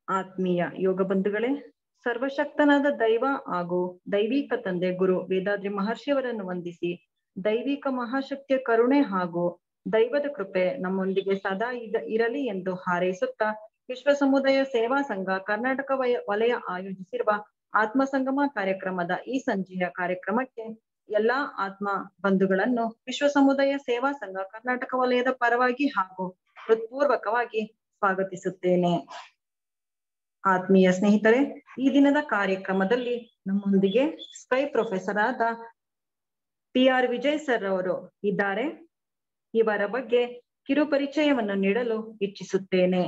ಆತ್ಮೀಯ ಯೋಗ ಬಂಧುಗಳೇ ಸರ್ವಶಕ್ತನಾದ ದೈವ ಹಾಗೂ ದೈವಿಕ ತಂದೆ ಗುರು ವೇದಾದ್ರಿ ಮಹರ್ಷಿಯವರನ್ನು ವಂದಿಸಿ ದೈವಿಕ ಮಹಾಶಕ್ತಿಯ ಕರುಣೆ ಹಾಗೂ ದೈವದ ಕೃಪೆ ನಮ್ಮೊಂದಿಗೆ ಸದಾ ಇದ ಇರಲಿ ಎಂದು ಹಾರೈಸುತ್ತಾ ವಿಶ್ವ ಸಮುದಾಯ ಸೇವಾ ಸಂಘ ಕರ್ನಾಟಕ ವಯ ವಲಯ ಆಯೋಜಿಸಿರುವ ಆತ್ಮ ಸಂಗಮ ಕಾರ್ಯಕ್ರಮದ ಈ ಸಂಜೆಯ ಕಾರ್ಯಕ್ರಮಕ್ಕೆ ಎಲ್ಲಾ ಆತ್ಮ ಬಂಧುಗಳನ್ನು ವಿಶ್ವ ಸಮುದಾಯ ಸೇವಾ ಸಂಘ ಕರ್ನಾಟಕ ವಲಯದ ಪರವಾಗಿ ಹಾಗೂ ಹೃತ್ಪೂರ್ವಕವಾಗಿ ಸ್ವಾಗತಿಸುತ್ತೇನೆ ಆತ್ಮೀಯ ಸ್ನೇಹಿತರೆ ಈ ದಿನದ ಕಾರ್ಯಕ್ರಮದಲ್ಲಿ ನಮ್ಮೊಂದಿಗೆ ಸ್ಕೈ ಪ್ರೊಫೆಸರ್ ಆದ ಪಿ ಆರ್ ವಿಜಯ್ ಸರ್ ಅವರು ಇದ್ದಾರೆ ಇವರ ಬಗ್ಗೆ ಕಿರು ಪರಿಚಯವನ್ನು ನೀಡಲು ಇಚ್ಛಿಸುತ್ತೇನೆ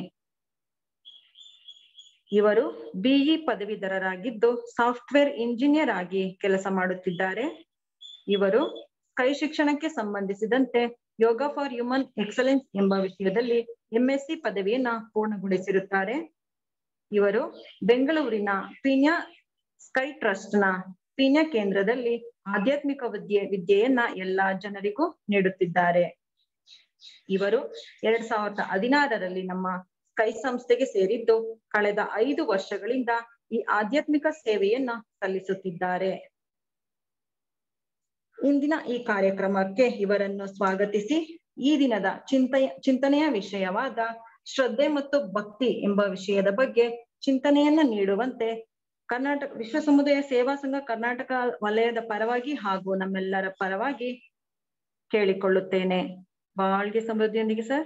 ಇವರು ಬಿಇ ಪದವೀಧರರಾಗಿದ್ದು ಸಾಫ್ಟ್ವೇರ್ ಇಂಜಿನಿಯರ್ ಆಗಿ ಕೆಲಸ ಮಾಡುತ್ತಿದ್ದಾರೆ ಇವರು ಸ್ಕೈ ಶಿಕ್ಷಣಕ್ಕೆ ಸಂಬಂಧಿಸಿದಂತೆ ಯೋಗ ಫಾರ್ ಹ್ಯೂಮನ್ ಎಕ್ಸಲೆನ್ಸ್ ಎಂಬ ವಿಷಯದಲ್ಲಿ ಎಂಎಸ್ಸಿ ಪದವಿಯನ್ನ ಪೂರ್ಣಗೊಳಿಸಿರುತ್ತಾರೆ ಇವರು ಬೆಂಗಳೂರಿನ ಪೀಣ್ಯ ಸ್ಕೈ ಟ್ರಸ್ಟ್ ನ ಪೀಣ್ಯ ಕೇಂದ್ರದಲ್ಲಿ ಆಧ್ಯಾತ್ಮಿಕ ವಿದ್ಯೆ ವಿದ್ಯೆಯನ್ನ ಎಲ್ಲಾ ಜನರಿಗೂ ನೀಡುತ್ತಿದ್ದಾರೆ ಇವರು ಎರಡ್ ಸಾವಿರದ ಹದಿನಾರರಲ್ಲಿ ನಮ್ಮ ಸ್ಕೈ ಸಂಸ್ಥೆಗೆ ಸೇರಿದ್ದು ಕಳೆದ ಐದು ವರ್ಷಗಳಿಂದ ಈ ಆಧ್ಯಾತ್ಮಿಕ ಸೇವೆಯನ್ನ ಸಲ್ಲಿಸುತ್ತಿದ್ದಾರೆ ಇಂದಿನ ಈ ಕಾರ್ಯಕ್ರಮಕ್ಕೆ ಇವರನ್ನು ಸ್ವಾಗತಿಸಿ ಈ ದಿನದ ಚಿಂತೆಯ ಚಿಂತನೆಯ ವಿಷಯವಾದ ಶ್ರದ್ಧೆ ಮತ್ತು ಭಕ್ತಿ ಎಂಬ ವಿಷಯದ ಬಗ್ಗೆ ಚಿಂತನೆಯನ್ನ ನೀಡುವಂತೆ ಕರ್ನಾಟಕ ವಿಶ್ವ ಸಮುದಾಯ ಸೇವಾ ಸಂಘ ಕರ್ನಾಟಕ ವಲಯದ ಪರವಾಗಿ ಹಾಗೂ ನಮ್ಮೆಲ್ಲರ ಪರವಾಗಿ ಕೇಳಿಕೊಳ್ಳುತ್ತೇನೆ ಬಾಳ್ಗೆ ಸಮೃದ್ಧಿಯೊಂದಿಗೆ ಸರ್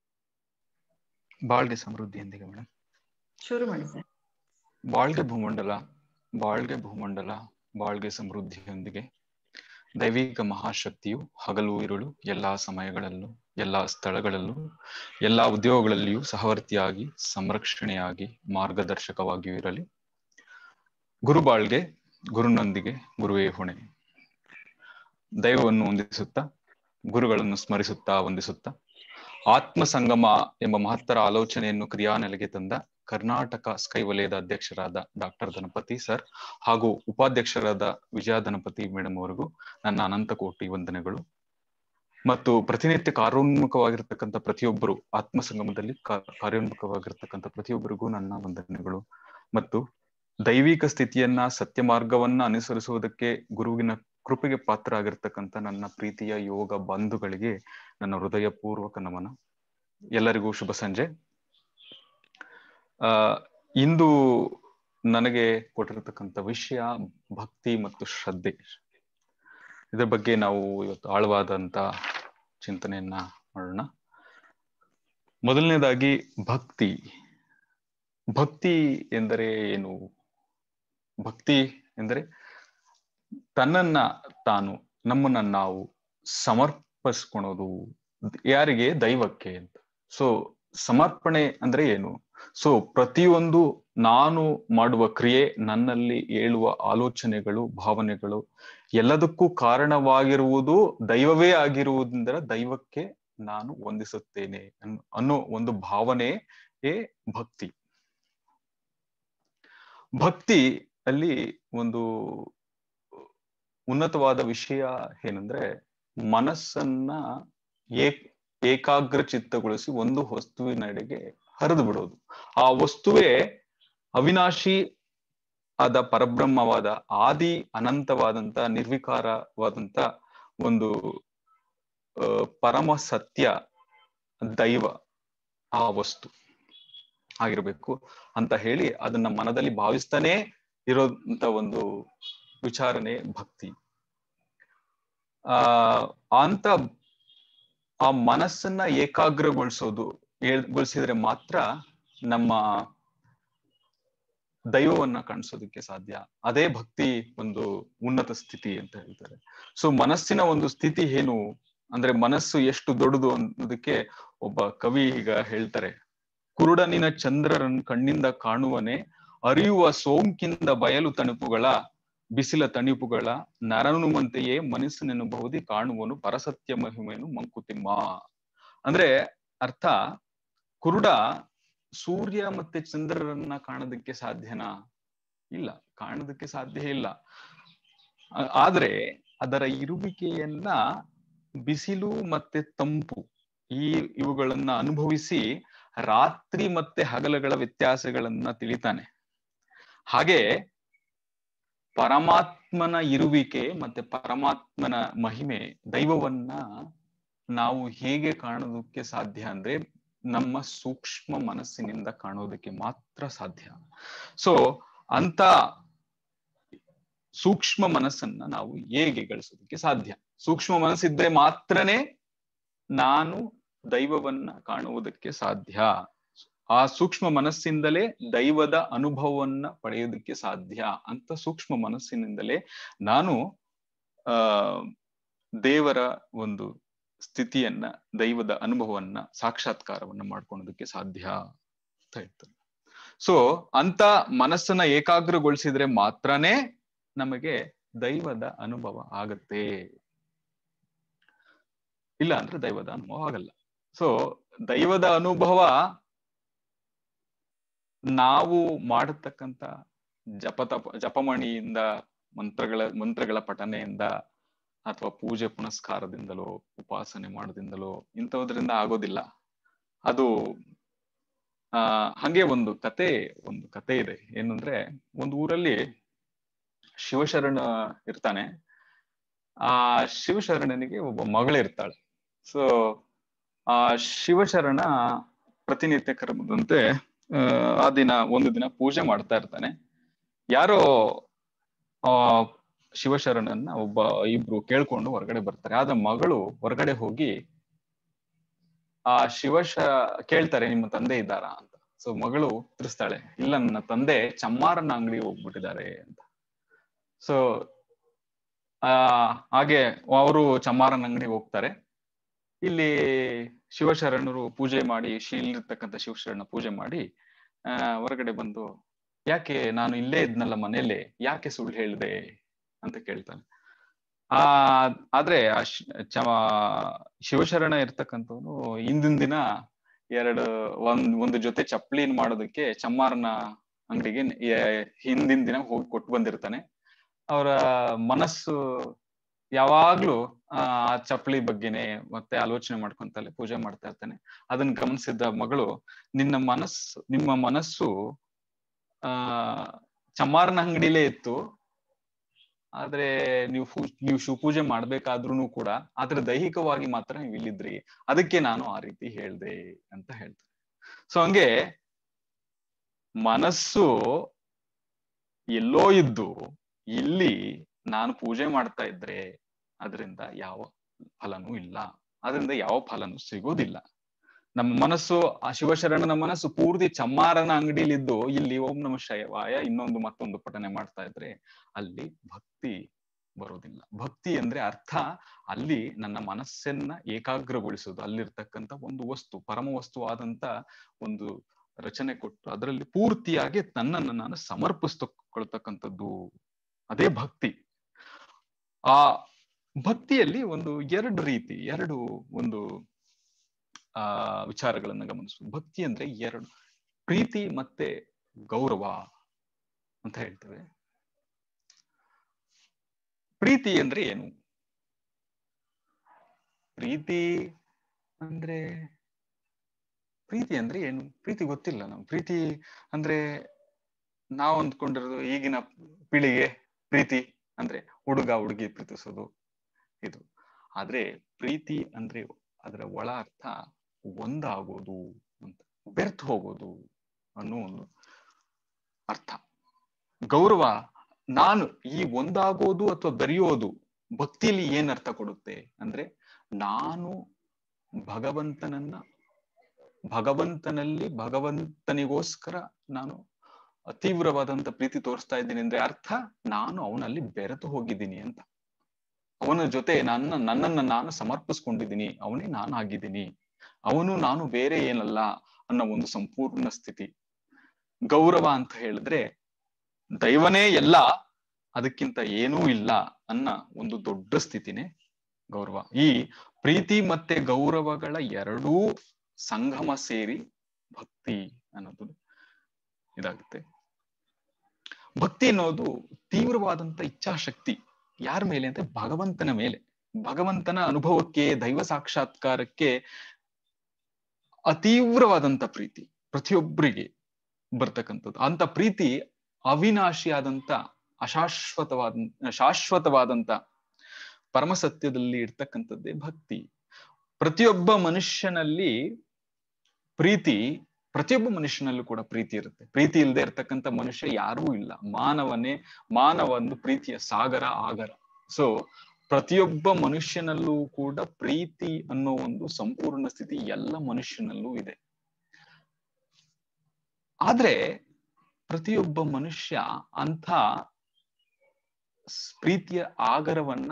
ಬಾಳ್ಗೆ ಸಮೃದ್ಧಿಯೊಂದಿಗೆ ಮೇಡಮ್ ಶುರು ಮಾಡಿ ಸರ್ ಬಾಳ್ಗೆ ಭೂಮಂಡಲ ಬಾಳ್ಗೆ ಭೂಮಂಡಲ ಬಾಳ್ಗೆ ಸಮೃದ್ಧಿಯೊಂದಿಗೆ ದೈವಿಕ ಮಹಾಶಕ್ತಿಯು ಹಗಲು ಇರುಳು ಎಲ್ಲಾ ಸಮಯಗಳಲ್ಲೂ ಎಲ್ಲಾ ಸ್ಥಳಗಳಲ್ಲೂ ಎಲ್ಲಾ ಉದ್ಯೋಗಗಳಲ್ಲಿಯೂ ಸಹವರ್ತಿಯಾಗಿ ಸಂರಕ್ಷಣೆಯಾಗಿ ಮಾರ್ಗದರ್ಶಕವಾಗಿಯೂ ಇರಲಿ ಗುರುಬಾಳ್ಗೆ ಗುರುನೊಂದಿಗೆ ಗುರುವೇ ಹೊಣೆ ದೈವವನ್ನು ಹೊಂದಿಸುತ್ತಾ ಗುರುಗಳನ್ನು ಸ್ಮರಿಸುತ್ತಾ ವಂದಿಸುತ್ತಾ ಆತ್ಮ ಸಂಗಮ ಎಂಬ ಮಹತ್ತರ ಆಲೋಚನೆಯನ್ನು ಕ್ರಿಯಾನೆಲೆಗೆ ತಂದ ಕರ್ನಾಟಕ ಸ್ಕೈ ವಲಯದ ಅಧ್ಯಕ್ಷರಾದ ಡಾಕ್ಟರ್ ಧನಪತಿ ಸರ್ ಹಾಗೂ ಉಪಾಧ್ಯಕ್ಷರಾದ ವಿಜಯ ಧನಪತಿ ಮೇಡಮ್ ಅವರಿಗೂ ನನ್ನ ಅನಂತ ಕೋಟಿ ವಂದನೆಗಳು ಮತ್ತು ಪ್ರತಿನಿತ್ಯ ಕಾರ್ಯೋನ್ಮುಖವಾಗಿರ್ತಕ್ಕಂಥ ಪ್ರತಿಯೊಬ್ಬರು ಆತ್ಮ ಸಂಗಮದಲ್ಲಿ ಕಾರ್ಯೋನ್ಮುಖವಾಗಿರ್ತಕ್ಕಂಥ ಪ್ರತಿಯೊಬ್ಬರಿಗೂ ನನ್ನ ವಂದನೆಗಳು ಮತ್ತು ದೈವಿಕ ಸ್ಥಿತಿಯನ್ನ ಸತ್ಯ ಮಾರ್ಗವನ್ನ ಅನುಸರಿಸುವುದಕ್ಕೆ ಗುರುವಿನ ಕೃಪೆಗೆ ಪಾತ್ರ ಆಗಿರ್ತಕ್ಕಂಥ ನನ್ನ ಪ್ರೀತಿಯ ಯೋಗ ಬಂಧುಗಳಿಗೆ ನನ್ನ ಹೃದಯ ಪೂರ್ವಕ ನಮನ ಎಲ್ಲರಿಗೂ ಶುಭ ಸಂಜೆ ಆ ಇಂದು ನನಗೆ ಕೊಟ್ಟಿರತಕ್ಕಂಥ ವಿಷಯ ಭಕ್ತಿ ಮತ್ತು ಶ್ರದ್ಧೆ ಇದರ ಬಗ್ಗೆ ನಾವು ಇವತ್ತು ಆಳವಾದಂತ ಚಿಂತನೆಯನ್ನ ಮಾಡೋಣ ಮೊದಲನೇದಾಗಿ ಭಕ್ತಿ ಭಕ್ತಿ ಎಂದರೆ ಏನು ಭಕ್ತಿ ಎಂದರೆ ತನ್ನನ್ನ ತಾನು ನಮ್ಮನ್ನ ನಾವು ಸಮರ್ಪಿಸ್ಕೊಳೋದು ಯಾರಿಗೆ ದೈವಕ್ಕೆ ಅಂತ ಸೊ ಸಮರ್ಪಣೆ ಅಂದ್ರೆ ಏನು ಸೊ ಪ್ರತಿಯೊಂದು ನಾನು ಮಾಡುವ ಕ್ರಿಯೆ ನನ್ನಲ್ಲಿ ಏಳುವ ಆಲೋಚನೆಗಳು ಭಾವನೆಗಳು ಎಲ್ಲದಕ್ಕೂ ಕಾರಣವಾಗಿರುವುದು ದೈವವೇ ಆಗಿರುವುದರಿಂದ ದೈವಕ್ಕೆ ನಾನು ವಂದಿಸುತ್ತೇನೆ ಅನ್ನೋ ಒಂದು ಭಾವನೆಯೇ ಭಕ್ತಿ ಭಕ್ತಿ ಅಲ್ಲಿ ಒಂದು ಉನ್ನತವಾದ ವಿಷಯ ಏನಂದ್ರೆ ಮನಸ್ಸನ್ನ ಏಕ್ ಏಕಾಗ್ರ ಚಿತ್ತಗೊಳಿಸಿ ಒಂದು ವಸ್ತುವಿನೆಡೆಗೆ ಹರಿದು ಬಿಡೋದು ಆ ವಸ್ತುವೇ ಅವಿನಾಶಿ ಆದ ಪರಬ್ರಹ್ಮವಾದ ಆದಿ ಅನಂತವಾದಂತ ನಿರ್ವಿಕಾರವಾದಂತ ಒಂದು ಪರಮ ಸತ್ಯ ದೈವ ಆ ವಸ್ತು ಆಗಿರ್ಬೇಕು ಅಂತ ಹೇಳಿ ಅದನ್ನ ಮನದಲ್ಲಿ ಭಾವಿಸ್ತಾನೆ ಇರೋಂತ ಒಂದು ವಿಚಾರಣೆ ಭಕ್ತಿ ಆ ಅಂತ ಆ ಮನಸ್ಸನ್ನ ಏಕಾಗ್ರಗೊಳಿಸೋದು ಗೊಳಿಸಿದ್ರೆ ಮಾತ್ರ ನಮ್ಮ ದೈವವನ್ನ ಕಾಣಿಸೋದಕ್ಕೆ ಸಾಧ್ಯ ಅದೇ ಭಕ್ತಿ ಒಂದು ಉನ್ನತ ಸ್ಥಿತಿ ಅಂತ ಹೇಳ್ತಾರೆ ಸೊ ಮನಸ್ಸಿನ ಒಂದು ಸ್ಥಿತಿ ಏನು ಅಂದ್ರೆ ಮನಸ್ಸು ಎಷ್ಟು ದೊಡ್ಡದು ಅನ್ನೋದಕ್ಕೆ ಒಬ್ಬ ಕವಿ ಈಗ ಹೇಳ್ತಾರೆ ಕುರುಡನಿನ ಚಂದ್ರರನ್ ಕಣ್ಣಿಂದ ಕಾಣುವನೆ ಅರಿಯುವ ಸೋಂಕಿಂದ ಬಯಲು ತಣುಪುಗಳ ಬಿಸಿಲ ತಣಿಪುಗಳ ನರನುವಂತೆಯೇ ಮನಸ್ಸಿನೆನ್ನಬಹುದಿ ಕಾಣುವನು ಪರಸತ್ಯ ಮಹಿಮೆಯನ್ನು ಮಂಕುತಿಮ್ಮ ಅಂದ್ರೆ ಅರ್ಥ ಕುರುಡ ಸೂರ್ಯ ಮತ್ತೆ ಚಂದ್ರರನ್ನ ಕಾಣೋದಕ್ಕೆ ಸಾಧ್ಯನಾ ಇಲ್ಲ ಕಾಣೋದಕ್ಕೆ ಸಾಧ್ಯ ಇಲ್ಲ ಆದ್ರೆ ಅದರ ಇರುವಿಕೆಯನ್ನ ಬಿಸಿಲು ಮತ್ತೆ ತಂಪು ಈ ಇವುಗಳನ್ನ ಅನುಭವಿಸಿ ರಾತ್ರಿ ಮತ್ತೆ ಹಗಲುಗಳ ವ್ಯತ್ಯಾಸಗಳನ್ನ ತಿಳಿತಾನೆ ಹಾಗೆ ಪರಮಾತ್ಮನ ಇರುವಿಕೆ ಮತ್ತೆ ಪರಮಾತ್ಮನ ಮಹಿಮೆ ದೈವವನ್ನ ನಾವು ಹೇಗೆ ಕಾಣೋದಕ್ಕೆ ಸಾಧ್ಯ ಅಂದ್ರೆ ನಮ್ಮ ಸೂಕ್ಷ್ಮ ಮನಸ್ಸಿನಿಂದ ಕಾಣೋದಕ್ಕೆ ಮಾತ್ರ ಸಾಧ್ಯ ಸೊ ಅಂತ ಸೂಕ್ಷ್ಮ ಮನಸ್ಸನ್ನ ನಾವು ಹೇಗೆ ಗಳಿಸೋದಕ್ಕೆ ಸಾಧ್ಯ ಸೂಕ್ಷ್ಮ ಮನಸ್ಸಿದ್ರೆ ಮಾತ್ರನೇ ನಾನು ದೈವವನ್ನ ಕಾಣುವುದಕ್ಕೆ ಸಾಧ್ಯ ಆ ಸೂಕ್ಷ್ಮ ಮನಸ್ಸಿಂದಲೇ ದೈವದ ಅನುಭವವನ್ನ ಪಡೆಯೋದಕ್ಕೆ ಸಾಧ್ಯ ಅಂತ ಸೂಕ್ಷ್ಮ ಮನಸ್ಸಿನಿಂದಲೇ ನಾನು ಆ ದೇವರ ಒಂದು ಸ್ಥಿತಿಯನ್ನ ದೈವದ ಅನುಭವವನ್ನ ಸಾಕ್ಷಾತ್ಕಾರವನ್ನ ಮಾಡ್ಕೊಳೋದಕ್ಕೆ ಸಾಧ್ಯ ಅಂತ ಹೇಳ್ತಾರೆ ಸೊ ಅಂತ ಮನಸ್ಸನ್ನ ಏಕಾಗ್ರಗೊಳಿಸಿದ್ರೆ ಮಾತ್ರನೇ ನಮಗೆ ದೈವದ ಅನುಭವ ಆಗತ್ತೆ ಇಲ್ಲ ಅಂದ್ರೆ ದೈವದ ಅನುಭವ ಆಗಲ್ಲ ಸೊ ದೈವದ ಅನುಭವ ನಾವು ಮಾಡತಕ್ಕಂತ ಜಪ ತಪ ಜಪಮಣಿಯಿಂದ ಮಂತ್ರಗಳ ಮಂತ್ರಗಳ ಪಠನೆಯಿಂದ ಅಥವಾ ಪೂಜೆ ಪುನಸ್ಕಾರದಿಂದಲೋ ಉಪಾಸನೆ ಮಾಡೋದ್ರಿಂದಲೋ ಇಂಥದ್ರಿಂದ ಆಗೋದಿಲ್ಲ ಅದು ಆ ಹಂಗೆ ಒಂದು ಕತೆ ಒಂದು ಕತೆ ಇದೆ ಏನಂದ್ರೆ ಒಂದು ಊರಲ್ಲಿ ಶಿವಶರಣ ಇರ್ತಾನೆ ಆ ಶಿವಶರಣನಿಗೆ ಒಬ್ಬ ಮಗಳಿರ್ತಾಳೆ ಸೊ ಆ ಶಿವಶರಣ ಪ್ರತಿನಿತ್ಯ ಕರ್ಮದಂತೆ ಆ ದಿನ ಒಂದು ದಿನ ಪೂಜೆ ಮಾಡ್ತಾ ಇರ್ತಾನೆ ಯಾರೋ ಆ ಶಿವಶರಣನ್ನ ಒಬ್ಬ ಇಬ್ರು ಕೇಳ್ಕೊಂಡು ಹೊರಗಡೆ ಬರ್ತಾರೆ ಆದ ಮಗಳು ಹೊರಗಡೆ ಹೋಗಿ ಆ ಶಿವಶ ಕೇಳ್ತಾರೆ ನಿಮ್ಮ ತಂದೆ ಇದ್ದಾರಾ ಅಂತ ಸೊ ಮಗಳು ತಿಳಿಸ್ತಾಳೆ ಇಲ್ಲ ನನ್ನ ತಂದೆ ಚಮ್ಮಾರನ ಅಂಗಡಿ ಹೋಗ್ಬಿಟ್ಟಿದ್ದಾರೆ ಅಂತ ಸೊ ಆ ಹಾಗೆ ಅವರು ಚಮ್ಮಾರನ ಅಂಗಡಿ ಹೋಗ್ತಾರೆ ಇಲ್ಲಿ ಶಿವಶರಣರು ಪೂಜೆ ಮಾಡಿ ಇಲ್ಲಿರ್ತಕ್ಕಂಥ ಶಿವಶರಣ ಪೂಜೆ ಮಾಡಿ ಆ ಹೊರಗಡೆ ಬಂದು ಯಾಕೆ ನಾನು ಇಲ್ಲೇ ಇದ್ನಲ್ಲ ಮನೇಲೆ ಯಾಕೆ ಸುಳ್ಳು ಹೇಳ್ದೆ ಅಂತ ಕೇಳ್ತಾನೆ ಆ ಆದ್ರೆ ಆ ಚ ಶಿವಶರಣ ಇರ್ತಕ್ಕಂಥವ್ನು ಹಿಂದಿನ ದಿನ ಎರಡು ಒಂದ್ ಒಂದು ಜೊತೆ ಚಪ್ಪಲಿನ್ ಮಾಡೋದಕ್ಕೆ ಚಮ್ಮಾರನ ಅಂಗಡಿಗೆ ಹಿಂದಿನ ದಿನ ಹೋಗಿ ಕೊಟ್ಟು ಬಂದಿರ್ತಾನೆ ಅವರ ಮನಸ್ಸು ಯಾವಾಗ್ಲೂ ಆ ಚಪ್ಪಲಿ ಬಗ್ಗೆನೆ ಮತ್ತೆ ಆಲೋಚನೆ ಮಾಡ್ಕೊಂತಲೆ ಪೂಜೆ ಮಾಡ್ತಾ ಇರ್ತಾನೆ ಅದನ್ನ ಗಮನಿಸಿದ್ದ ಮಗಳು ನಿನ್ನ ಮನಸ್ಸು ನಿಮ್ಮ ಮನಸ್ಸು ಆ ಚಮ್ಮಾರನ ಅಂಗಡಿಲೇ ಇತ್ತು ಆದ್ರೆ ನೀವು ನೀವು ಶಿವಪೂಜೆ ಮಾಡ್ಬೇಕಾದ್ರೂ ಕೂಡ ಆದ್ರೆ ದೈಹಿಕವಾಗಿ ಮಾತ್ರ ನೀವು ಇಲ್ಲಿದ್ರಿ ಅದಕ್ಕೆ ನಾನು ಆ ರೀತಿ ಹೇಳ್ದೆ ಅಂತ ಹೇಳ್ತಾರೆ ಸೊ ಹಂಗೆ ಮನಸ್ಸು ಎಲ್ಲೋ ಇದ್ದು ಇಲ್ಲಿ ನಾನು ಪೂಜೆ ಮಾಡ್ತಾ ಇದ್ರೆ ಅದರಿಂದ ಯಾವ ಫಲನೂ ಇಲ್ಲ ಅದರಿಂದ ಯಾವ ಫಲನೂ ಸಿಗೋದಿಲ್ಲ ನಮ್ಮ ಮನಸ್ಸು ಆ ಶಿವಶರಣನ ಮನಸ್ಸು ಪೂರ್ತಿ ಚಮ್ಮಾರನ ಅಂಗಡಿಲಿದ್ದು ಇಲ್ಲಿ ಓಂ ನಮ ಶಯವಾಯ ಇನ್ನೊಂದು ಮತ್ತೊಂದು ಪಠನೆ ಮಾಡ್ತಾ ಇದ್ರೆ ಅಲ್ಲಿ ಭಕ್ತಿ ಬರೋದಿಲ್ಲ ಭಕ್ತಿ ಅಂದ್ರೆ ಅರ್ಥ ಅಲ್ಲಿ ನನ್ನ ಮನಸ್ಸನ್ನ ಏಕಾಗ್ರಗೊಳಿಸೋದು ಅಲ್ಲಿರ್ತಕ್ಕಂಥ ಒಂದು ವಸ್ತು ಪರಮ ವಸ್ತುವಾದಂತ ಒಂದು ರಚನೆ ಕೊಟ್ಟು ಅದರಲ್ಲಿ ಪೂರ್ತಿಯಾಗಿ ನನ್ನನ್ನು ನಾನು ಸಮರ್ಪಿಸ್ತಕೊಳ್ತಕ್ಕಂಥದ್ದು ಅದೇ ಭಕ್ತಿ ಆ ಭಕ್ತಿಯಲ್ಲಿ ಒಂದು ಎರಡು ರೀತಿ ಎರಡು ಒಂದು ಆ ವಿಚಾರಗಳನ್ನ ಗಮನಿಸುವುದು ಭಕ್ತಿ ಅಂದ್ರೆ ಎರಡು ಪ್ರೀತಿ ಮತ್ತೆ ಗೌರವ ಅಂತ ಹೇಳ್ತೇವೆ ಪ್ರೀತಿ ಅಂದ್ರೆ ಏನು ಪ್ರೀತಿ ಅಂದ್ರೆ ಪ್ರೀತಿ ಅಂದ್ರೆ ಏನು ಪ್ರೀತಿ ಗೊತ್ತಿಲ್ಲ ನಾವು ಪ್ರೀತಿ ಅಂದ್ರೆ ನಾವು ಅಂದ್ಕೊಂಡಿರೋದು ಈಗಿನ ಪೀಳಿಗೆ ಪ್ರೀತಿ ಅಂದ್ರೆ ಹುಡುಗ ಹುಡುಗಿ ಪ್ರೀತಿಸೋದು ಇದು ಆದ್ರೆ ಪ್ರೀತಿ ಅಂದ್ರೆ ಅದರ ಒಳ ಅರ್ಥ ಒಂದಾಗೋದು ಅಂತ ಬೆರ್ತು ಹೋಗೋದು ಅನ್ನೋ ಒಂದು ಅರ್ಥ ಗೌರವ ನಾನು ಈ ಒಂದಾಗೋದು ಅಥವಾ ಬೆರೆಯೋದು ಭಕ್ತಿಯಲ್ಲಿ ಏನ್ ಅರ್ಥ ಕೊಡುತ್ತೆ ಅಂದ್ರೆ ನಾನು ಭಗವಂತನನ್ನ ಭಗವಂತನಲ್ಲಿ ಭಗವಂತನಿಗೋಸ್ಕರ ನಾನು ತೀವ್ರವಾದಂತ ಪ್ರೀತಿ ತೋರಿಸ್ತಾ ಇದ್ದೀನಿ ಅಂದ್ರೆ ಅರ್ಥ ನಾನು ಅವನಲ್ಲಿ ಬೆರೆತು ಹೋಗಿದ್ದೀನಿ ಅಂತ ಅವನ ಜೊತೆ ನನ್ನ ನನ್ನನ್ನ ನಾನು ಸಮರ್ಪಿಸ್ಕೊಂಡಿದ್ದೀನಿ ಅವನೇ ನಾನು ಆಗಿದ್ದೀನಿ ಅವನು ನಾನು ಬೇರೆ ಏನಲ್ಲ ಅನ್ನೋ ಒಂದು ಸಂಪೂರ್ಣ ಸ್ಥಿತಿ ಗೌರವ ಅಂತ ಹೇಳಿದ್ರೆ ದೈವನೇ ಎಲ್ಲ ಅದಕ್ಕಿಂತ ಏನೂ ಇಲ್ಲ ಅನ್ನ ಒಂದು ದೊಡ್ಡ ಸ್ಥಿತಿನೇ ಗೌರವ ಈ ಪ್ರೀತಿ ಮತ್ತೆ ಗೌರವಗಳ ಎರಡೂ ಸಂಗಮ ಸೇರಿ ಭಕ್ತಿ ಅನ್ನೋದು ಇದಾಗುತ್ತೆ ಭಕ್ತಿ ಅನ್ನೋದು ತೀವ್ರವಾದಂತ ಇಚ್ಛಾಶಕ್ತಿ ಯಾರ ಮೇಲೆ ಅಂತ ಭಗವಂತನ ಮೇಲೆ ಭಗವಂತನ ಅನುಭವಕ್ಕೆ ದೈವ ಸಾಕ್ಷಾತ್ಕಾರಕ್ಕೆ ಅತೀವ್ರವಾದಂತ ಪ್ರೀತಿ ಪ್ರತಿಯೊಬ್ಬರಿಗೆ ಬರ್ತಕ್ಕಂಥದ್ದು ಅಂತ ಪ್ರೀತಿ ಅವಿನಾಶಿಯಾದಂತ ಅಶಾಶ್ವತವಾದ ಶಾಶ್ವತವಾದಂತ ಪರಮಸತ್ಯದಲ್ಲಿ ಇರ್ತಕ್ಕಂಥದ್ದೇ ಭಕ್ತಿ ಪ್ರತಿಯೊಬ್ಬ ಮನುಷ್ಯನಲ್ಲಿ ಪ್ರೀತಿ ಪ್ರತಿಯೊಬ್ಬ ಮನುಷ್ಯನಲ್ಲೂ ಕೂಡ ಪ್ರೀತಿ ಇರುತ್ತೆ ಪ್ರೀತಿ ಇಲ್ಲದೆ ಇರ್ತಕ್ಕಂಥ ಮನುಷ್ಯ ಯಾರೂ ಇಲ್ಲ ಮಾನವನೇ ಮಾನವ ಒಂದು ಪ್ರೀತಿಯ ಸಾಗರ ಆಗರ ಸೊ ಪ್ರತಿಯೊಬ್ಬ ಮನುಷ್ಯನಲ್ಲೂ ಕೂಡ ಪ್ರೀತಿ ಅನ್ನೋ ಒಂದು ಸಂಪೂರ್ಣ ಸ್ಥಿತಿ ಎಲ್ಲ ಮನುಷ್ಯನಲ್ಲೂ ಇದೆ ಆದ್ರೆ ಪ್ರತಿಯೊಬ್ಬ ಮನುಷ್ಯ ಅಂಥ ಪ್ರೀತಿಯ ಆಗರವನ್ನ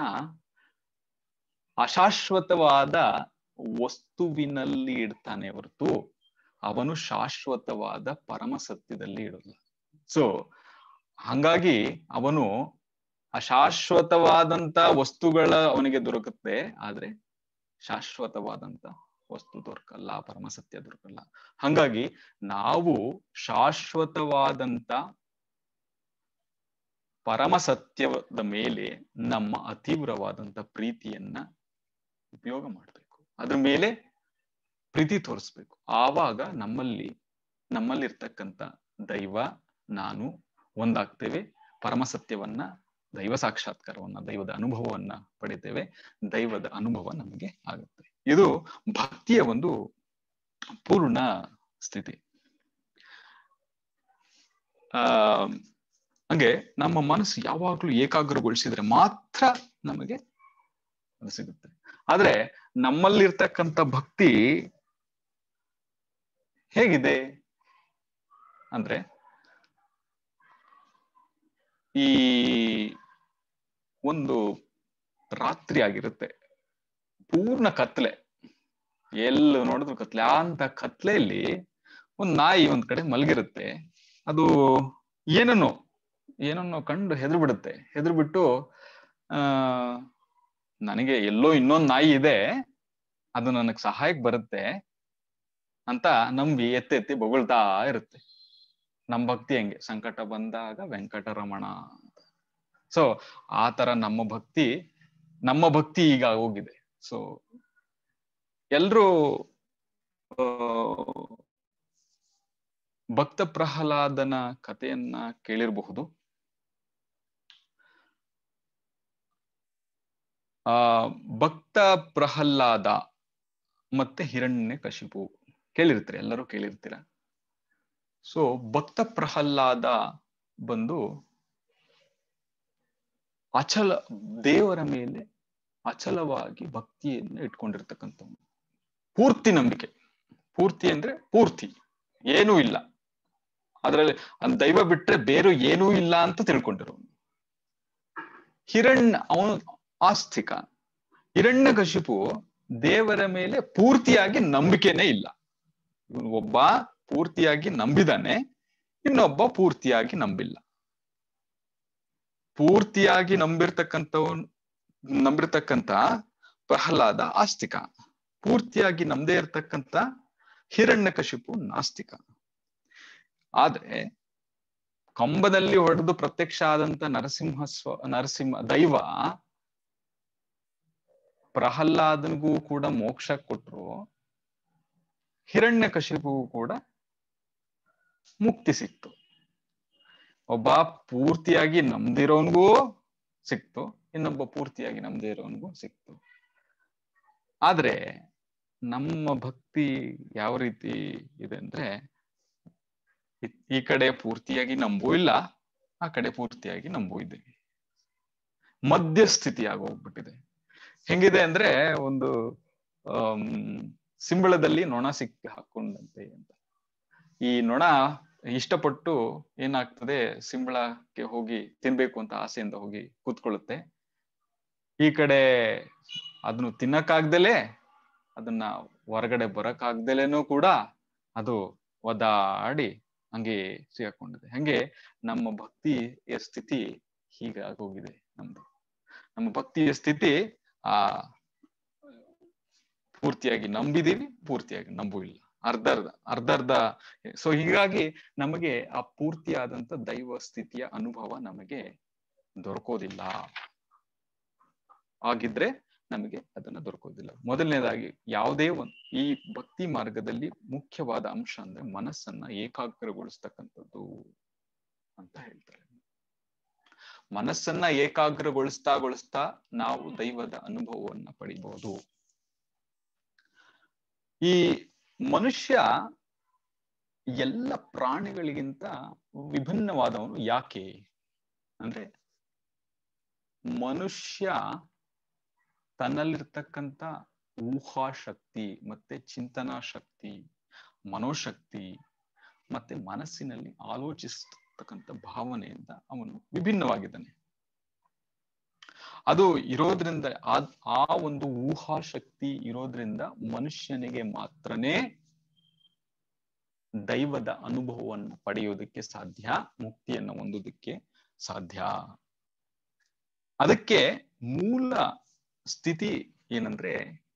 ಅಶಾಶ್ವತವಾದ ವಸ್ತುವಿನಲ್ಲಿ ಇಡ್ತಾನೆ ಹೊರತು ಅವನು ಶಾಶ್ವತವಾದ ಪರಮ ಸತ್ಯದಲ್ಲಿ ಇಡಲ್ಲ ಸೊ ಹಂಗಾಗಿ ಅವನು ಅಶಾಶ್ವತವಾದಂತ ವಸ್ತುಗಳ ಅವನಿಗೆ ದೊರಕುತ್ತೆ ಆದ್ರೆ ಶಾಶ್ವತವಾದಂತ ವಸ್ತು ದೊರಕಲ್ಲ ಪರಮ ಸತ್ಯ ದೊರಕಲ್ಲ ಹಂಗಾಗಿ ನಾವು ಶಾಶ್ವತವಾದಂತ ಪರಮ ಸತ್ಯದ ಮೇಲೆ ನಮ್ಮ ಅತೀವ್ರವಾದಂತ ಪ್ರೀತಿಯನ್ನ ಉಪಯೋಗ ಮಾಡಬೇಕು ಅದ್ರ ಮೇಲೆ ಪ್ರೀತಿ ತೋರಿಸ್ಬೇಕು ಆವಾಗ ನಮ್ಮಲ್ಲಿ ನಮ್ಮಲ್ಲಿರ್ತಕ್ಕಂಥ ದೈವ ನಾನು ಒಂದಾಗ್ತೇವೆ ಪರಮ ಸತ್ಯವನ್ನ ದೈವ ಸಾಕ್ಷಾತ್ಕಾರವನ್ನ ದೈವದ ಅನುಭವವನ್ನ ಪಡಿತೇವೆ ದೈವದ ಅನುಭವ ನಮಗೆ ಆಗುತ್ತೆ ಇದು ಭಕ್ತಿಯ ಒಂದು ಪೂರ್ಣ ಸ್ಥಿತಿ ಆ ಹಂಗೆ ನಮ್ಮ ಮನಸ್ಸು ಯಾವಾಗ್ಲೂ ಏಕಾಗ್ರಗೊಳಿಸಿದ್ರೆ ಮಾತ್ರ ನಮಗೆ ಅದು ಸಿಗುತ್ತೆ ಆದ್ರೆ ನಮ್ಮಲ್ಲಿರ್ತಕ್ಕಂಥ ಭಕ್ತಿ ಹೇಗಿದೆ ಅಂದ್ರೆ ಈ ಒಂದು ರಾತ್ರಿ ಆಗಿರುತ್ತೆ ಪೂರ್ಣ ಕತ್ಲೆ ಎಲ್ಲ ನೋಡಿದ್ರು ಕತ್ಲೆ ಅಂತ ಕತ್ಲೆಯಲ್ಲಿ ಒಂದ್ ನಾಯಿ ಒಂದ್ ಕಡೆ ಮಲಗಿರುತ್ತೆ ಅದು ಏನನ್ನೋ ಏನನ್ನೋ ಕಂಡು ಹೆದ್ರು ಬಿಡುತ್ತೆ ಹೆದ್ರು ಬಿಟ್ಟು ಆ ನನಗೆ ಎಲ್ಲೋ ಇನ್ನೊಂದ್ ನಾಯಿ ಇದೆ ಅದು ನನಗ್ ಸಹಾಯಕ್ ಬರುತ್ತೆ ಅಂತ ನಂಬಿ ಎತ್ತಿ ಎತ್ತಿ ಬೊಗಳ್ತಾ ಇರುತ್ತೆ ನಮ್ ಭಕ್ತಿ ಹೆಂಗೆ ಸಂಕಟ ಬಂದಾಗ ವೆಂಕಟರಮಣ ಸೊ ಆ ತರ ನಮ್ಮ ಭಕ್ತಿ ನಮ್ಮ ಭಕ್ತಿ ಈಗ ಹೋಗಿದೆ ಸೊ ಎಲ್ರೂ ಭಕ್ತ ಪ್ರಹ್ಲಾದನ ಕಥೆಯನ್ನ ಕೇಳಿರಬಹುದು ಆ ಭಕ್ತ ಪ್ರಹ್ಲಾದ ಮತ್ತೆ ಹಿರಣ್ಯ ಕಶಿಪು ಕೇಳಿರ್ತೀರ ಎಲ್ಲರೂ ಕೇಳಿರ್ತೀರ ಸೊ ಭಕ್ತ ಪ್ರಹ್ಲಾದ ಬಂದು ಅಚಲ ದೇವರ ಮೇಲೆ ಅಚಲವಾಗಿ ಭಕ್ತಿಯನ್ನು ಇಟ್ಕೊಂಡಿರ್ತಕ್ಕಂಥವ್ನು ಪೂರ್ತಿ ನಂಬಿಕೆ ಪೂರ್ತಿ ಅಂದ್ರೆ ಪೂರ್ತಿ ಏನೂ ಇಲ್ಲ ಅದ್ರಲ್ಲಿ ದೈವ ಬಿಟ್ರೆ ಬೇರೆ ಏನೂ ಇಲ್ಲ ಅಂತ ತಿಳ್ಕೊಂಡಿರೋನು ಹಿರಣ್ಯ ಅವನು ಆಸ್ತಿಕ ಹಿರಣ್ಯ ಕಶಿಪು ದೇವರ ಮೇಲೆ ಪೂರ್ತಿಯಾಗಿ ನಂಬಿಕೆನೇ ಇಲ್ಲ ಇವನು ಒಬ್ಬ ಪೂರ್ತಿಯಾಗಿ ನಂಬಿದಾನೆ ಇನ್ನೊಬ್ಬ ಪೂರ್ತಿಯಾಗಿ ನಂಬಿಲ್ಲ ಪೂರ್ತಿಯಾಗಿ ನಂಬಿರ್ತಕ್ಕಂಥವನ್ ನಂಬಿರ್ತಕ್ಕಂಥ ಪ್ರಹ್ಲಾದ ಆಸ್ತಿಕ ಪೂರ್ತಿಯಾಗಿ ನಂಬದೇ ಇರ್ತಕ್ಕಂಥ ಹಿರಣ್ಯಕಶಿಪು ನಾಸ್ತಿಕ ಆದ್ರೆ ಕಂಬದಲ್ಲಿ ಹೊಡೆದು ಪ್ರತ್ಯಕ್ಷ ಆದಂತ ನರಸಿಂಹ ಸ್ವ ನರಸಿಂಹ ದೈವ ಪ್ರಹ್ಲಾದನಿಗೂ ಕೂಡ ಮೋಕ್ಷ ಕೊಟ್ರು ಹಿರಣ್ಯಕಶಿಪುಗೂ ಕೂಡ ಮುಕ್ತಿ ಸಿಕ್ತು ಒಬ್ಬ ಪೂರ್ತಿಯಾಗಿ ನಂಬ್ದಿರೋನ್ಗೂ ಸಿಕ್ತು ಇನ್ನೊಬ್ಬ ಪೂರ್ತಿಯಾಗಿ ನಂಬದೇ ಇರೋನ್ಗೂ ಸಿಕ್ತು ಆದ್ರೆ ನಮ್ಮ ಭಕ್ತಿ ಯಾವ ರೀತಿ ಇದೆ ಅಂದ್ರೆ ಈ ಕಡೆ ಪೂರ್ತಿಯಾಗಿ ನಂಬೂ ಇಲ್ಲ ಆ ಕಡೆ ಪೂರ್ತಿಯಾಗಿ ನಂಬೂ ಇದ್ದೀವಿ ಮಧ್ಯಸ್ಥಿತಿ ಆಗೋಗ್ಬಿಟ್ಟಿದೆ ಹೆಂಗಿದೆ ಅಂದ್ರೆ ಒಂದು ಅಮ್ ಸಿಂಬಳದಲ್ಲಿ ನೊಣ ಸಿಕ್ಕಿ ಹಾಕೊಂಡಂತೆ ಅಂತ ಈ ನೊಣ ಇಷ್ಟಪಟ್ಟು ಏನಾಗ್ತದೆ ಸಿಂಬಳಕ್ಕೆ ಹೋಗಿ ತಿನ್ಬೇಕು ಅಂತ ಆಸೆಯಿಂದ ಹೋಗಿ ಕೂತ್ಕೊಳ್ಳುತ್ತೆ ಈ ಕಡೆ ಅದನ್ನು ತಿನ್ನಕ್ಕಾಗ್ದಲೇ ಅದನ್ನ ಹೊರಗಡೆ ಬರಕ್ಕಾಗ್ದಲೇನೂ ಕೂಡ ಅದು ಒದಾಡಿ ಹಂಗೆ ಸಿಗಾಕೊಂಡಿದೆ ಹಂಗೆ ನಮ್ಮ ಭಕ್ತಿಯ ಸ್ಥಿತಿ ಹೀಗಾಗೋಗಿದೆ ನಮ್ದು ನಮ್ಮ ಭಕ್ತಿಯ ಸ್ಥಿತಿ ಆ ಪೂರ್ತಿಯಾಗಿ ನಂಬಿದೀವಿ ಪೂರ್ತಿಯಾಗಿ ನಂಬೂ ಇಲ್ಲ ಅರ್ಧ ಅರ್ಧ ಅರ್ಧ ಅರ್ಧ ಸೊ ಹೀಗಾಗಿ ನಮಗೆ ಆ ಪೂರ್ತಿಯಾದಂತ ದೈವ ಸ್ಥಿತಿಯ ಅನುಭವ ನಮಗೆ ದೊರಕೋದಿಲ್ಲ ಆಗಿದ್ರೆ ನಮಗೆ ಅದನ್ನ ದೊರಕೋದಿಲ್ಲ ಮೊದಲನೇದಾಗಿ ಯಾವುದೇ ಒಂದು ಈ ಭಕ್ತಿ ಮಾರ್ಗದಲ್ಲಿ ಮುಖ್ಯವಾದ ಅಂಶ ಅಂದ್ರೆ ಮನಸ್ಸನ್ನ ಏಕಾಗ್ರಗೊಳಿಸ್ತಕ್ಕಂಥದ್ದು ಅಂತ ಹೇಳ್ತಾರೆ ಮನಸ್ಸನ್ನ ಏಕಾಗ್ರಗೊಳಿಸ್ತಾ ಗೊಳಿಸ್ತಾ ನಾವು ದೈವದ ಅನುಭವವನ್ನ ಪಡಿಬಹುದು ಈ ಮನುಷ್ಯ ಎಲ್ಲ ಪ್ರಾಣಿಗಳಿಗಿಂತ ವಿಭಿನ್ನವಾದವನು ಯಾಕೆ ಅಂದ್ರೆ ಮನುಷ್ಯ ತನ್ನಲ್ಲಿರ್ತಕ್ಕಂಥ ಊಹಾಶಕ್ತಿ ಮತ್ತೆ ಚಿಂತನಾ ಶಕ್ತಿ ಮನೋಶಕ್ತಿ ಮತ್ತೆ ಮನಸ್ಸಿನಲ್ಲಿ ಆಲೋಚಿಸ್ತಕ್ಕಂಥ ಭಾವನೆಯಿಂದ ಅವನು ವಿಭಿನ್ನವಾಗಿದ್ದಾನೆ ಅದು ಇರೋದ್ರಿಂದ ಆ ಆ ಒಂದು ಊಹಾಶಕ್ತಿ ಇರೋದ್ರಿಂದ ಮನುಷ್ಯನಿಗೆ ಮಾತ್ರನೇ ದೈವದ ಅನುಭವವನ್ನು ಪಡೆಯೋದಕ್ಕೆ ಸಾಧ್ಯ ಮುಕ್ತಿಯನ್ನು ಹೊಂದೋದಕ್ಕೆ ಸಾಧ್ಯ ಅದಕ್ಕೆ ಮೂಲ ಸ್ಥಿತಿ ಏನಂದ್ರೆ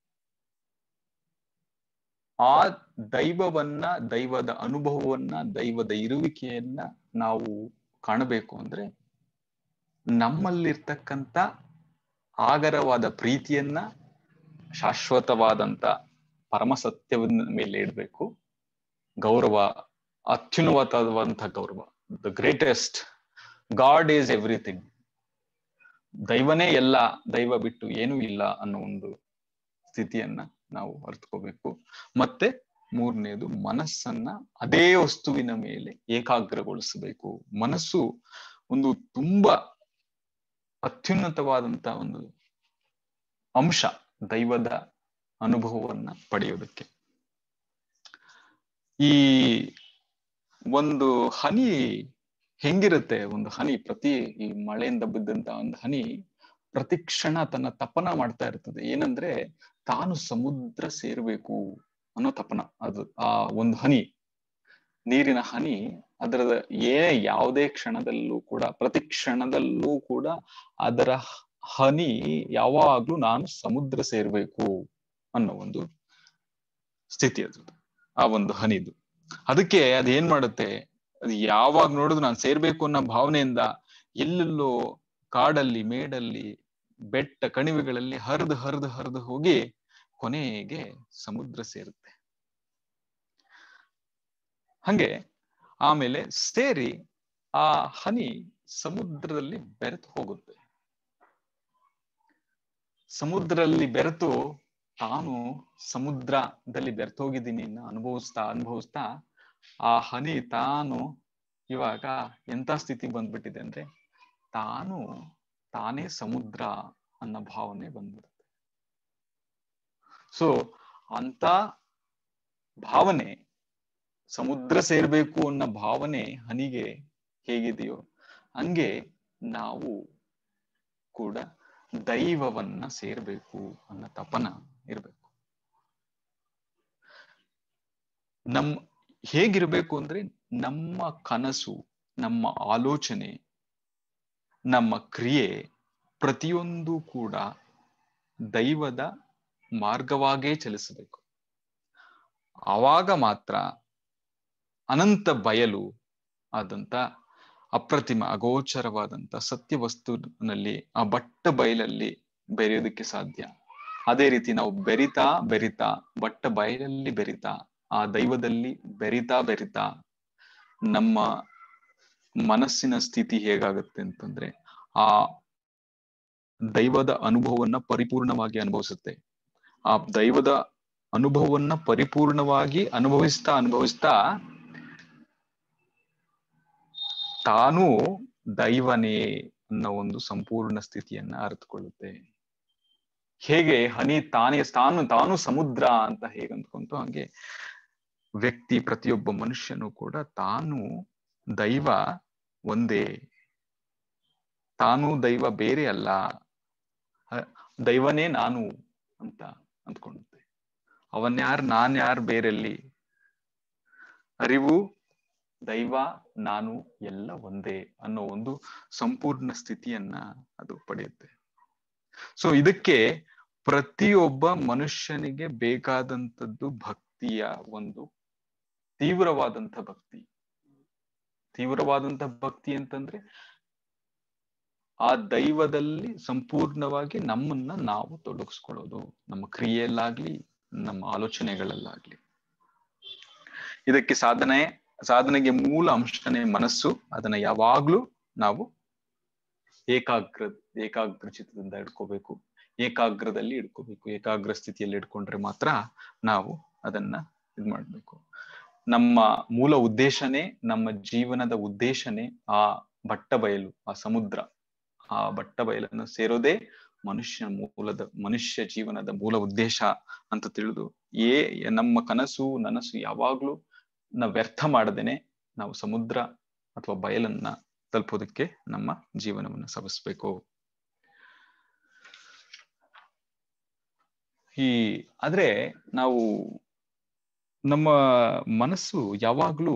ಆ ದೈವವನ್ನ ದೈವದ ಅನುಭವವನ್ನ ದೈವದ ಇರುವಿಕೆಯನ್ನ ನಾವು ಕಾಣಬೇಕು ಅಂದ್ರೆ ನಮ್ಮಲ್ಲಿರ್ತಕ್ಕಂಥ ಆಗರವಾದ ಪ್ರೀತಿಯನ್ನ ಶಾಶ್ವತವಾದಂತ ಪರಮ ಸತ್ಯವನ್ನ ಮೇಲೆ ಇಡಬೇಕು ಗೌರವ ಅತ್ಯುನ್ನತವಾದಂತಹ ಗೌರವ the greatest god is everything ದೈವನೇ ಎಲ್ಲ ದೈವ ಬಿಟ್ಟು ಏನೂ ಇಲ್ಲ ಅನ್ನೋ ಒಂದು ಸ್ಥಿತಿಯನ್ನ ನಾವು ಅರ್ಥಕೋಬೇಕು ಮತ್ತೆ ಮೂರನೇದು ಮನಸ್ಸನ್ನ ಅದೇ ವಸ್ತುವಿನ ಮೇಲೆ ಏಕಾಗ್ರಗೊಳಿಸಬೇಕು ಮನಸ್ಸು ಒಂದು ತುಂಬಾ ಅತ್ಯುನ್ನತವಾದಂತ ಒಂದು ಅಂಶ ದೈವದ ಅನುಭವವನ್ನ ಪಡೆಯೋದಕ್ಕೆ ಈ ಒಂದು ಹನಿ ಹೆಂಗಿರುತ್ತೆ ಒಂದು ಹನಿ ಪ್ರತಿ ಈ ಮಳೆಯಿಂದ ಬಿದ್ದಂತ ಒಂದು ಹನಿ ಪ್ರತಿ ಕ್ಷಣ ತನ್ನ ತಪನ ಮಾಡ್ತಾ ಇರ್ತದೆ ಏನಂದ್ರೆ ತಾನು ಸಮುದ್ರ ಸೇರ್ಬೇಕು ಅನ್ನೋ ತಪನ ಅದು ಆ ಒಂದು ಹನಿ ನೀರಿನ ಹನಿ ಅದರ ಏನೇ ಯಾವುದೇ ಕ್ಷಣದಲ್ಲೂ ಕೂಡ ಪ್ರತಿ ಕ್ಷಣದಲ್ಲೂ ಕೂಡ ಅದರ ಹನಿ ಯಾವಾಗ್ಲೂ ನಾನು ಸಮುದ್ರ ಸೇರ್ಬೇಕು ಅನ್ನೋ ಒಂದು ಸ್ಥಿತಿ ಅದು ಆ ಒಂದು ಹನಿದು ಅದಕ್ಕೆ ಅದೇನ್ ಮಾಡುತ್ತೆ ಅದು ಯಾವಾಗ ನೋಡಿದ್ರು ನಾನು ಸೇರ್ಬೇಕು ಅನ್ನೋ ಭಾವನೆಯಿಂದ ಎಲ್ಲೆಲ್ಲೋ ಕಾಡಲ್ಲಿ ಮೇಡಲ್ಲಿ ಬೆಟ್ಟ ಕಣಿವೆಗಳಲ್ಲಿ ಹರಿದು ಹರಿದು ಹರಿದು ಹೋಗಿ ಕೊನೆಗೆ ಸಮುದ್ರ ಸೇರುತ್ತೆ ಹಂಗೆ ಆಮೇಲೆ ಸೇರಿ ಆ ಹನಿ ಸಮುದ್ರದಲ್ಲಿ ಬೆರೆತು ಹೋಗುತ್ತೆ ಸಮುದ್ರದಲ್ಲಿ ಬೆರೆತು ತಾನು ಸಮುದ್ರದಲ್ಲಿ ಬೆರೆತೋಗಿದ್ದೀನಿ ಅನುಭವಿಸ್ತಾ ಅನುಭವಿಸ್ತಾ ಆ ಹನಿ ತಾನು ಇವಾಗ ಎಂತ ಸ್ಥಿತಿ ಬಂದ್ಬಿಟ್ಟಿದೆ ಅಂದ್ರೆ ತಾನು ತಾನೇ ಸಮುದ್ರ ಅನ್ನೋ ಭಾವನೆ ಬಂದ್ಬಿಡುತ್ತೆ ಸೊ ಅಂತ ಭಾವನೆ ಸಮುದ್ರ ಸೇರ್ಬೇಕು ಅನ್ನೋ ಭಾವನೆ ಹನಿಗೆ ಹೇಗಿದೆಯೋ ಹಂಗೆ ನಾವು ಕೂಡ ದೈವವನ್ನ ಸೇರ್ಬೇಕು ಅನ್ನೋ ತಪನ ಇರ್ಬೇಕು ನಮ್ ಹೇಗಿರ್ಬೇಕು ಅಂದ್ರೆ ನಮ್ಮ ಕನಸು ನಮ್ಮ ಆಲೋಚನೆ ನಮ್ಮ ಕ್ರಿಯೆ ಪ್ರತಿಯೊಂದು ಕೂಡ ದೈವದ ಮಾರ್ಗವಾಗೇ ಚಲಿಸಬೇಕು ಆವಾಗ ಮಾತ್ರ ಅನಂತ ಬಯಲು ಆದಂತ ಅಪ್ರತಿಮ ಅಗೋಚರವಾದಂತ ಸತ್ಯ ವಸ್ತುವಿನಲ್ಲಿ ಆ ಬಟ್ಟ ಬಯಲಲ್ಲಿ ಬೆರೆಯೋದಕ್ಕೆ ಸಾಧ್ಯ ಅದೇ ರೀತಿ ನಾವು ಬೆರಿತಾ ಬೆರಿತಾ ಬಟ್ಟ ಬಯಲಲ್ಲಿ ಬೆರಿತಾ ಆ ದೈವದಲ್ಲಿ ಬೆರಿತಾ ಬೆರಿತಾ ನಮ್ಮ ಮನಸ್ಸಿನ ಸ್ಥಿತಿ ಹೇಗಾಗುತ್ತೆ ಅಂತಂದ್ರೆ ಆ ದೈವದ ಅನುಭವವನ್ನ ಪರಿಪೂರ್ಣವಾಗಿ ಅನುಭವಿಸುತ್ತೆ ಆ ದೈವದ ಅನುಭವವನ್ನ ಪರಿಪೂರ್ಣವಾಗಿ ಅನುಭವಿಸ್ತಾ ಅನುಭವಿಸ್ತಾ ತಾನು ದೈವನೇ ಅನ್ನೋ ಒಂದು ಸಂಪೂರ್ಣ ಸ್ಥಿತಿಯನ್ನ ಅರಿತುಕೊಳ್ಳುತ್ತೆ ಹೇಗೆ ಹನಿ ತಾನೇ ತಾನು ತಾನು ಸಮುದ್ರ ಅಂತ ಹೇಗೆ ಅಂದ್ಕೊಂತು ಹಂಗೆ ವ್ಯಕ್ತಿ ಪ್ರತಿಯೊಬ್ಬ ಮನುಷ್ಯನು ಕೂಡ ತಾನು ದೈವ ಒಂದೇ ತಾನು ದೈವ ಬೇರೆ ಅಲ್ಲ ದೈವನೇ ನಾನು ಅಂತ ಅಂದ್ಕೊಳ್ಳುತ್ತೆ ಅವನ್ಯಾರು ನಾನ್ ಯಾರು ಬೇರೆಲ್ಲಿ ಅರಿವು ದೈವ ನಾನು ಎಲ್ಲ ಒಂದೇ ಅನ್ನೋ ಒಂದು ಸಂಪೂರ್ಣ ಸ್ಥಿತಿಯನ್ನ ಅದು ಪಡೆಯುತ್ತೆ ಸೊ ಇದಕ್ಕೆ ಪ್ರತಿಯೊಬ್ಬ ಮನುಷ್ಯನಿಗೆ ಬೇಕಾದಂಥದ್ದು ಭಕ್ತಿಯ ಒಂದು ತೀವ್ರವಾದಂಥ ಭಕ್ತಿ ತೀವ್ರವಾದಂಥ ಭಕ್ತಿ ಅಂತಂದ್ರೆ ಆ ದೈವದಲ್ಲಿ ಸಂಪೂರ್ಣವಾಗಿ ನಮ್ಮನ್ನ ನಾವು ತೊಡಗಿಸ್ಕೊಳ್ಳೋದು ನಮ್ಮ ಕ್ರಿಯೆಯಲ್ಲಾಗ್ಲಿ ನಮ್ಮ ಆಲೋಚನೆಗಳಲ್ಲಾಗ್ಲಿ ಇದಕ್ಕೆ ಸಾಧನೆ ಸಾಧನೆಗೆ ಮೂಲ ಅಂಶನೇ ಮನಸ್ಸು ಅದನ್ನ ಯಾವಾಗ್ಲೂ ನಾವು ಏಕಾಗ್ರ ಏಕಾಗ್ರ ಚಿತ್ತದಿಂದ ಇಡ್ಕೋಬೇಕು ಏಕಾಗ್ರದಲ್ಲಿ ಇಡ್ಕೋಬೇಕು ಏಕಾಗ್ರ ಸ್ಥಿತಿಯಲ್ಲಿ ಇಡ್ಕೊಂಡ್ರೆ ಮಾತ್ರ ನಾವು ಅದನ್ನ ಇದ್ ಮಾಡ್ಬೇಕು ನಮ್ಮ ಮೂಲ ಉದ್ದೇಶನೇ ನಮ್ಮ ಜೀವನದ ಉದ್ದೇಶನೇ ಆ ಬಟ್ಟ ಬಯಲು ಆ ಸಮುದ್ರ ಆ ಬಟ್ಟ ಬಯಲನ್ನು ಸೇರೋದೇ ಮನುಷ್ಯ ಮೂಲದ ಮನುಷ್ಯ ಜೀವನದ ಮೂಲ ಉದ್ದೇಶ ಅಂತ ತಿಳಿದು ಏ ನಮ್ಮ ಕನಸು ನನಸು ಯಾವಾಗ್ಲೂ ನಾವು ವ್ಯರ್ಥ ಮಾಡದೇನೆ ನಾವು ಸಮುದ್ರ ಅಥವಾ ಬಯಲನ್ನ ತಲುಪೋದಕ್ಕೆ ನಮ್ಮ ಜೀವನವನ್ನು ಸವಿಸ್ಬೇಕು ಈ ಆದ್ರೆ ನಾವು ನಮ್ಮ ಮನಸ್ಸು ಯಾವಾಗ್ಲೂ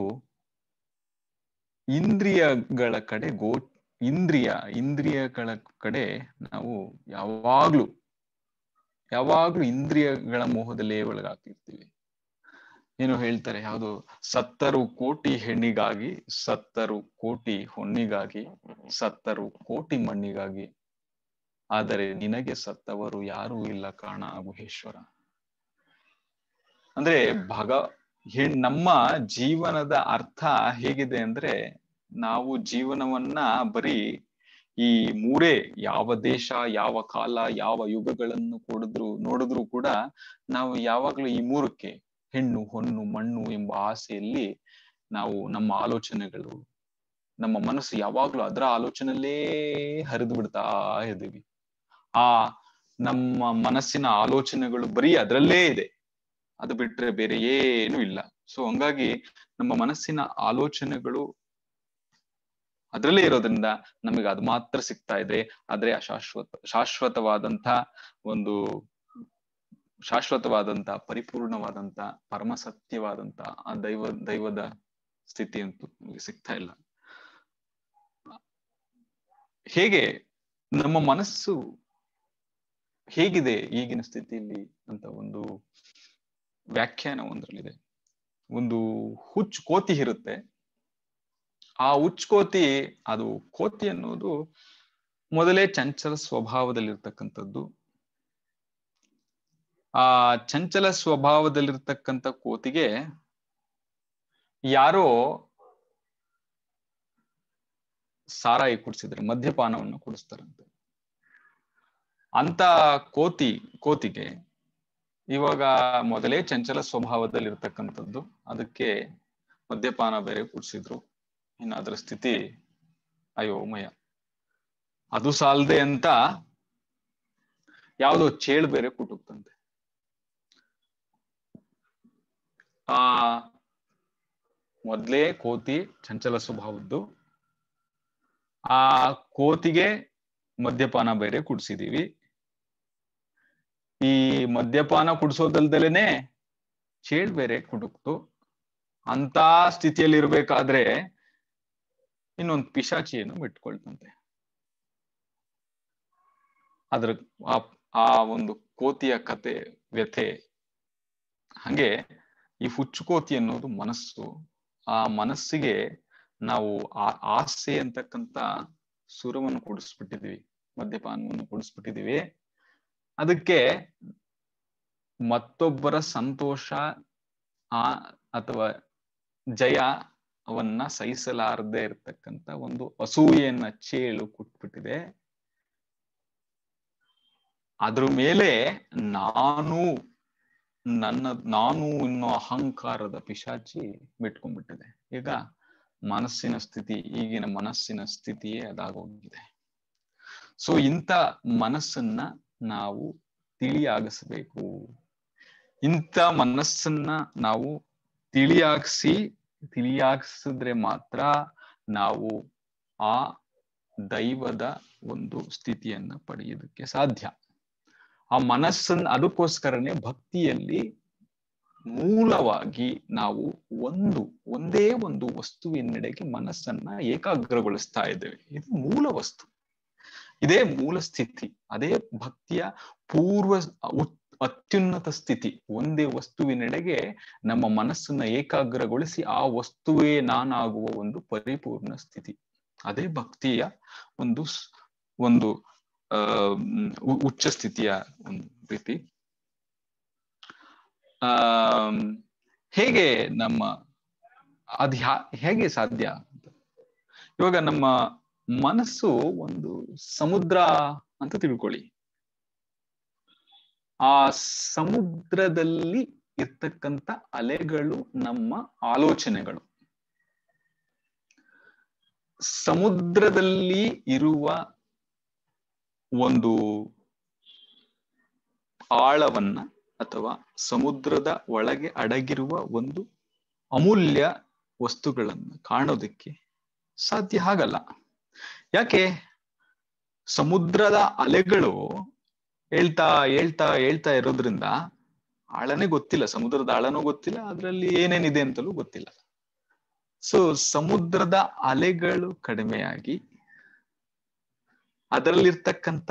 ಇಂದ್ರಿಯಗಳ ಕಡೆ ಗೋ ಇಂದ್ರಿಯ ಇಂದ್ರಿಯಗಳ ಕಡೆ ನಾವು ಯಾವಾಗ್ಲೂ ಯಾವಾಗ್ಲೂ ಇಂದ್ರಿಯಗಳ ಮೋಹದಲ್ಲೇ ಒಳಗಾಗ್ತಿರ್ತೀವಿ ಏನು ಹೇಳ್ತಾರೆ ಯಾವುದು ಸತ್ತರು ಕೋಟಿ ಹೆಣ್ಣಿಗಾಗಿ ಸತ್ತರು ಕೋಟಿ ಹೊಣ್ಣಿಗಾಗಿ ಸತ್ತರು ಕೋಟಿ ಮಣ್ಣಿಗಾಗಿ ಆದರೆ ನಿನಗೆ ಸತ್ತವರು ಯಾರೂ ಇಲ್ಲ ಕಾಣ ಗುಹೇಶ್ವರ ಅಂದ್ರೆ ಭಗ ನಮ್ಮ ಜೀವನದ ಅರ್ಥ ಹೇಗಿದೆ ಅಂದ್ರೆ ನಾವು ಜೀವನವನ್ನ ಬರೀ ಈ ಮೂರೇ ಯಾವ ದೇಶ ಯಾವ ಕಾಲ ಯಾವ ಯುಗಗಳನ್ನು ಕೊಡಿದ್ರು ನೋಡಿದ್ರು ಕೂಡ ನಾವು ಯಾವಾಗ್ಲೂ ಈ ಮೂರಕ್ಕೆ ಹೆಣ್ಣು ಹೊನ್ನು ಮಣ್ಣು ಎಂಬ ಆಸೆಯಲ್ಲಿ ನಾವು ನಮ್ಮ ಆಲೋಚನೆಗಳು ನಮ್ಮ ಮನಸ್ಸು ಯಾವಾಗ್ಲೂ ಅದರ ಆಲೋಚನೆಯಲ್ಲೇ ಹರಿದು ಬಿಡ್ತಾ ಇದ್ದೀವಿ ಆ ನಮ್ಮ ಮನಸ್ಸಿನ ಆಲೋಚನೆಗಳು ಬರೀ ಅದರಲ್ಲೇ ಇದೆ ಅದು ಬಿಟ್ರೆ ಬೇರೆ ಏನು ಇಲ್ಲ ಸೊ ಹಂಗಾಗಿ ನಮ್ಮ ಮನಸ್ಸಿನ ಆಲೋಚನೆಗಳು ಅದರಲ್ಲೇ ಇರೋದ್ರಿಂದ ನಮಗೆ ಅದು ಮಾತ್ರ ಸಿಗ್ತಾ ಇದೆ ಆದ್ರೆ ಅಶಾಶ್ವತ ಶಾಶ್ವತವಾದಂತ ಒಂದು ಶಾಶ್ವತವಾದಂತ ಪರಿಪೂರ್ಣವಾದಂತ ಪರಮ ಸತ್ಯವಾದಂತ ಆ ದೈವ ದೈವದ ಸ್ಥಿತಿ ಅಂತೂ ನಮಗೆ ಸಿಗ್ತಾ ಇಲ್ಲ ಹೇಗೆ ನಮ್ಮ ಮನಸ್ಸು ಹೇಗಿದೆ ಈಗಿನ ಸ್ಥಿತಿಯಲ್ಲಿ ಅಂತ ಒಂದು ವ್ಯಾಖ್ಯಾನ ಒಂದ್ರಲ್ಲಿದೆ ಒಂದು ಹುಚ್ಚು ಕೋತಿ ಇರುತ್ತೆ ಆ ಹುಚ್ಚು ಕೋತಿ ಅದು ಕೋತಿ ಅನ್ನೋದು ಮೊದಲೇ ಚಂಚಲ ಸ್ವಭಾವದಲ್ಲಿರ್ತಕ್ಕಂಥದ್ದು ಆ ಚಂಚಲ ಸ್ವಭಾವದಲ್ಲಿರ್ತಕ್ಕಂಥ ಕೋತಿಗೆ ಯಾರೋ ಸಾರಾಯಿ ಕುಡಿಸಿದ್ರೆ ಮದ್ಯಪಾನವನ್ನು ಕುಡಿಸ್ತಾರಂತೆ ಅಂತ ಕೋತಿ ಕೋತಿಗೆ ಇವಾಗ ಮೊದಲೇ ಚಂಚಲ ಸ್ವಭಾವದಲ್ಲಿರ್ತಕ್ಕಂಥದ್ದು ಅದಕ್ಕೆ ಮದ್ಯಪಾನ ಬೇರೆ ಕುಡಿಸಿದ್ರು ಇನ್ನು ಅದರ ಸ್ಥಿತಿ ಅಯೋಮಯ ಅದು ಸಾಲದೆ ಅಂತ ಯಾವುದೋ ಚೇಳು ಬೇರೆ ಕುಟುಕ್ತಂತೆ ಆ ಮೊದ್ಲೇ ಕೋತಿ ಚಂಚಲ ಸ್ವಭಾವದ್ದು ಆ ಕೋತಿಗೆ ಮದ್ಯಪಾನ ಬೇರೆ ಕುಡ್ಸಿದೀವಿ ಈ ಮದ್ಯಪಾನ ಕುಡ್ಸೋದಲ್ದಲೇನೆ ಚೇಳ್ ಬೇರೆ ಕುಡುಕ್ತು ಅಂತ ಸ್ಥಿತಿಯಲ್ಲಿ ಇರ್ಬೇಕಾದ್ರೆ ಇನ್ನೊಂದು ಪಿಶಾಚಿಯನ್ನು ಬಿಟ್ಕೊಳ್ತಂತೆ ಅದ್ರ ಆ ಆ ಒಂದು ಕೋತಿಯ ಕತೆ ವ್ಯಥೆ ಹಂಗೆ ಈ ಹುಚ್ಚು ಕೋತಿ ಅನ್ನೋದು ಮನಸ್ಸು ಆ ಮನಸ್ಸಿಗೆ ನಾವು ಆ ಆಸೆ ಅಂತಕ್ಕಂತ ಸುರವನ್ನು ಕುಡಿಸ್ಬಿಟ್ಟಿದೀವಿ ಮದ್ಯಪಾನವನ್ನು ಕುಡಿಸ್ಬಿಟ್ಟಿದೀವಿ ಅದಕ್ಕೆ ಮತ್ತೊಬ್ಬರ ಸಂತೋಷ ಆ ಅಥವಾ ಜಯ ಅವನ್ನ ಸಹಿಸಲಾರದೆ ಇರತಕ್ಕಂತ ಒಂದು ಅಸೂಯೆಯನ್ನ ಚೇಳು ಕುಟ್ಬಿಟ್ಟಿದೆ ಅದ್ರ ಮೇಲೆ ನಾನು ನನ್ನ ನಾನು ಅನ್ನೋ ಅಹಂಕಾರದ ಪಿಶಾಚಿ ಬಿಟ್ಕೊಂಡ್ಬಿಟ್ಟಿದೆ ಈಗ ಮನಸ್ಸಿನ ಸ್ಥಿತಿ ಈಗಿನ ಮನಸ್ಸಿನ ಸ್ಥಿತಿಯೇ ಅದಾಗೋಗಿದೆ ಸೊ ಇಂಥ ಮನಸ್ಸನ್ನ ನಾವು ತಿಳಿಯಾಗಿಸ್ಬೇಕು ಇಂಥ ಮನಸ್ಸನ್ನ ನಾವು ತಿಳಿಯಾಗಿಸಿ ತಿಳಿಯಾಗಿಸಿದ್ರೆ ಮಾತ್ರ ನಾವು ಆ ದೈವದ ಒಂದು ಸ್ಥಿತಿಯನ್ನ ಪಡೆಯೋದಕ್ಕೆ ಸಾಧ್ಯ ಆ ಮನಸ್ಸನ್ನ ಅದಕ್ಕೋಸ್ಕರನೇ ಭಕ್ತಿಯಲ್ಲಿ ಮೂಲವಾಗಿ ನಾವು ಒಂದು ಒಂದೇ ಒಂದು ವಸ್ತುವಿನೆಡೆಗೆ ಮನಸ್ಸನ್ನ ಏಕಾಗ್ರಗೊಳಿಸ್ತಾ ಇದ್ದೇವೆ ಇದು ಮೂಲ ವಸ್ತು ಇದೇ ಮೂಲ ಸ್ಥಿತಿ ಅದೇ ಭಕ್ತಿಯ ಪೂರ್ವ ಅತ್ಯುನ್ನತ ಸ್ಥಿತಿ ಒಂದೇ ವಸ್ತುವಿನೆಡೆಗೆ ನಮ್ಮ ಮನಸ್ಸನ್ನ ಏಕಾಗ್ರಗೊಳಿಸಿ ಆ ವಸ್ತುವೇ ನಾನಾಗುವ ಒಂದು ಪರಿಪೂರ್ಣ ಸ್ಥಿತಿ ಅದೇ ಭಕ್ತಿಯ ಒಂದು ಒಂದು ಆ ಉಚ್ಚ ಸ್ಥಿತಿಯ ಒಂದು ರೀತಿ ಆ ಹೇಗೆ ನಮ್ಮ ಅದ್ ಹೇಗೆ ಸಾಧ್ಯ ಇವಾಗ ನಮ್ಮ ಮನಸ್ಸು ಒಂದು ಸಮುದ್ರ ಅಂತ ತಿಳ್ಕೊಳ್ಳಿ ಆ ಸಮುದ್ರದಲ್ಲಿ ಇರ್ತಕ್ಕಂಥ ಅಲೆಗಳು ನಮ್ಮ ಆಲೋಚನೆಗಳು ಸಮುದ್ರದಲ್ಲಿ ಇರುವ ಒಂದು ಆಳವನ್ನ ಅಥವಾ ಸಮುದ್ರದ ಒಳಗೆ ಅಡಗಿರುವ ಒಂದು ಅಮೂಲ್ಯ ವಸ್ತುಗಳನ್ನ ಕಾಣೋದಕ್ಕೆ ಸಾಧ್ಯ ಆಗಲ್ಲ ಯಾಕೆ ಸಮುದ್ರದ ಅಲೆಗಳು ಹೇಳ್ತಾ ಹೇಳ್ತಾ ಹೇಳ್ತಾ ಇರೋದ್ರಿಂದ ಆಳನೇ ಗೊತ್ತಿಲ್ಲ ಸಮುದ್ರದ ಆಳನೂ ಗೊತ್ತಿಲ್ಲ ಅದರಲ್ಲಿ ಏನೇನಿದೆ ಅಂತಲೂ ಗೊತ್ತಿಲ್ಲ ಸೊ ಸಮುದ್ರದ ಅಲೆಗಳು ಕಡಿಮೆಯಾಗಿ ಅದರಲ್ಲಿರ್ತಕ್ಕಂಥ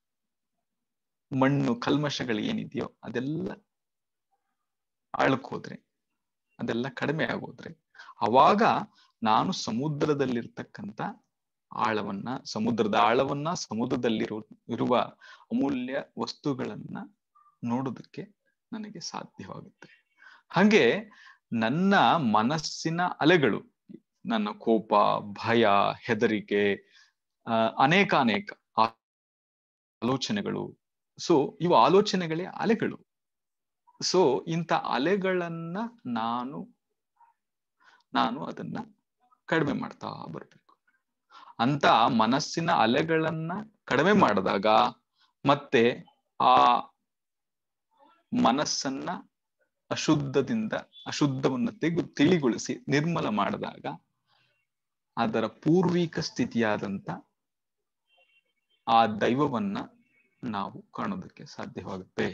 ಮಣ್ಣು ಕಲ್ಮಶಗಳು ಏನಿದೆಯೋ ಅದೆಲ್ಲ ಆಳಕ್ ಹೋದ್ರೆ ಅದೆಲ್ಲ ಕಡಿಮೆ ಆಗೋದ್ರೆ ಅವಾಗ ನಾನು ಸಮುದ್ರದಲ್ಲಿರ್ತಕ್ಕಂಥ ಆಳವನ್ನ ಸಮುದ್ರದ ಆಳವನ್ನ ಸಮುದ್ರದಲ್ಲಿರುವ ಇರುವ ಅಮೂಲ್ಯ ವಸ್ತುಗಳನ್ನ ನೋಡೋದಕ್ಕೆ ನನಗೆ ಸಾಧ್ಯವಾಗುತ್ತೆ ಹಾಗೆ ನನ್ನ ಮನಸ್ಸಿನ ಅಲೆಗಳು ನನ್ನ ಕೋಪ ಭಯ ಹೆದರಿಕೆ ಅನೇಕ ಅನೇಕ ಆಲೋಚನೆಗಳು ಸೊ ಇವು ಆಲೋಚನೆಗಳೇ ಅಲೆಗಳು ಸೊ ಇಂಥ ಅಲೆಗಳನ್ನ ನಾನು ನಾನು ಅದನ್ನ ಕಡಿಮೆ ಮಾಡ್ತಾ ಬರ್ಬೇಕು ಅಂತ ಮನಸ್ಸಿನ ಅಲೆಗಳನ್ನ ಕಡಿಮೆ ಮಾಡಿದಾಗ ಮತ್ತೆ ಆ ಮನಸ್ಸನ್ನ ಅಶುದ್ಧದಿಂದ ಅಶುದ್ಧವನ್ನ ತೆಗೆದು ತಿಳಿಗೊಳಿಸಿ ನಿರ್ಮಲ ಮಾಡಿದಾಗ ಅದರ ಪೂರ್ವಿಕ ಸ್ಥಿತಿಯಾದಂತ ಆ ದೈವವನ್ನ ನಾವು ಕಾಣೋದಕ್ಕೆ ಸಾಧ್ಯವಾಗುತ್ತೆ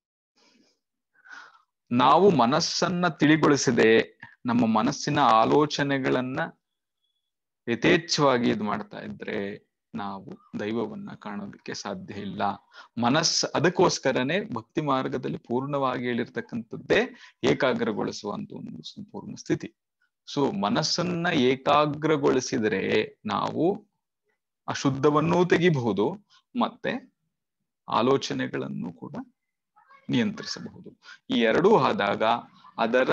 ನಾವು ಮನಸ್ಸನ್ನ ತಿಳಿಗೊಳಿಸದೆ ನಮ್ಮ ಮನಸ್ಸಿನ ಆಲೋಚನೆಗಳನ್ನ ಯಥೇಚ್ಛವಾಗಿ ಇದು ಮಾಡ್ತಾ ಇದ್ರೆ ನಾವು ದೈವವನ್ನ ಕಾಣೋದಕ್ಕೆ ಸಾಧ್ಯ ಇಲ್ಲ ಮನಸ್ಸು ಅದಕ್ಕೋಸ್ಕರನೇ ಭಕ್ತಿ ಮಾರ್ಗದಲ್ಲಿ ಪೂರ್ಣವಾಗಿ ಹೇಳಿರ್ತಕ್ಕಂಥದ್ದೇ ಏಕಾಗ್ರಗೊಳಿಸುವಂತ ಒಂದು ಸಂಪೂರ್ಣ ಸ್ಥಿತಿ ಸೊ ಮನಸ್ಸನ್ನ ಏಕಾಗ್ರಗೊಳಿಸಿದರೆ ನಾವು ಅಶುದ್ಧವನ್ನೂ ತೆಗಿಬಹುದು ಮತ್ತೆ ಆಲೋಚನೆಗಳನ್ನು ಕೂಡ ನಿಯಂತ್ರಿಸಬಹುದು ಈ ಎರಡೂ ಆದಾಗ ಅದರ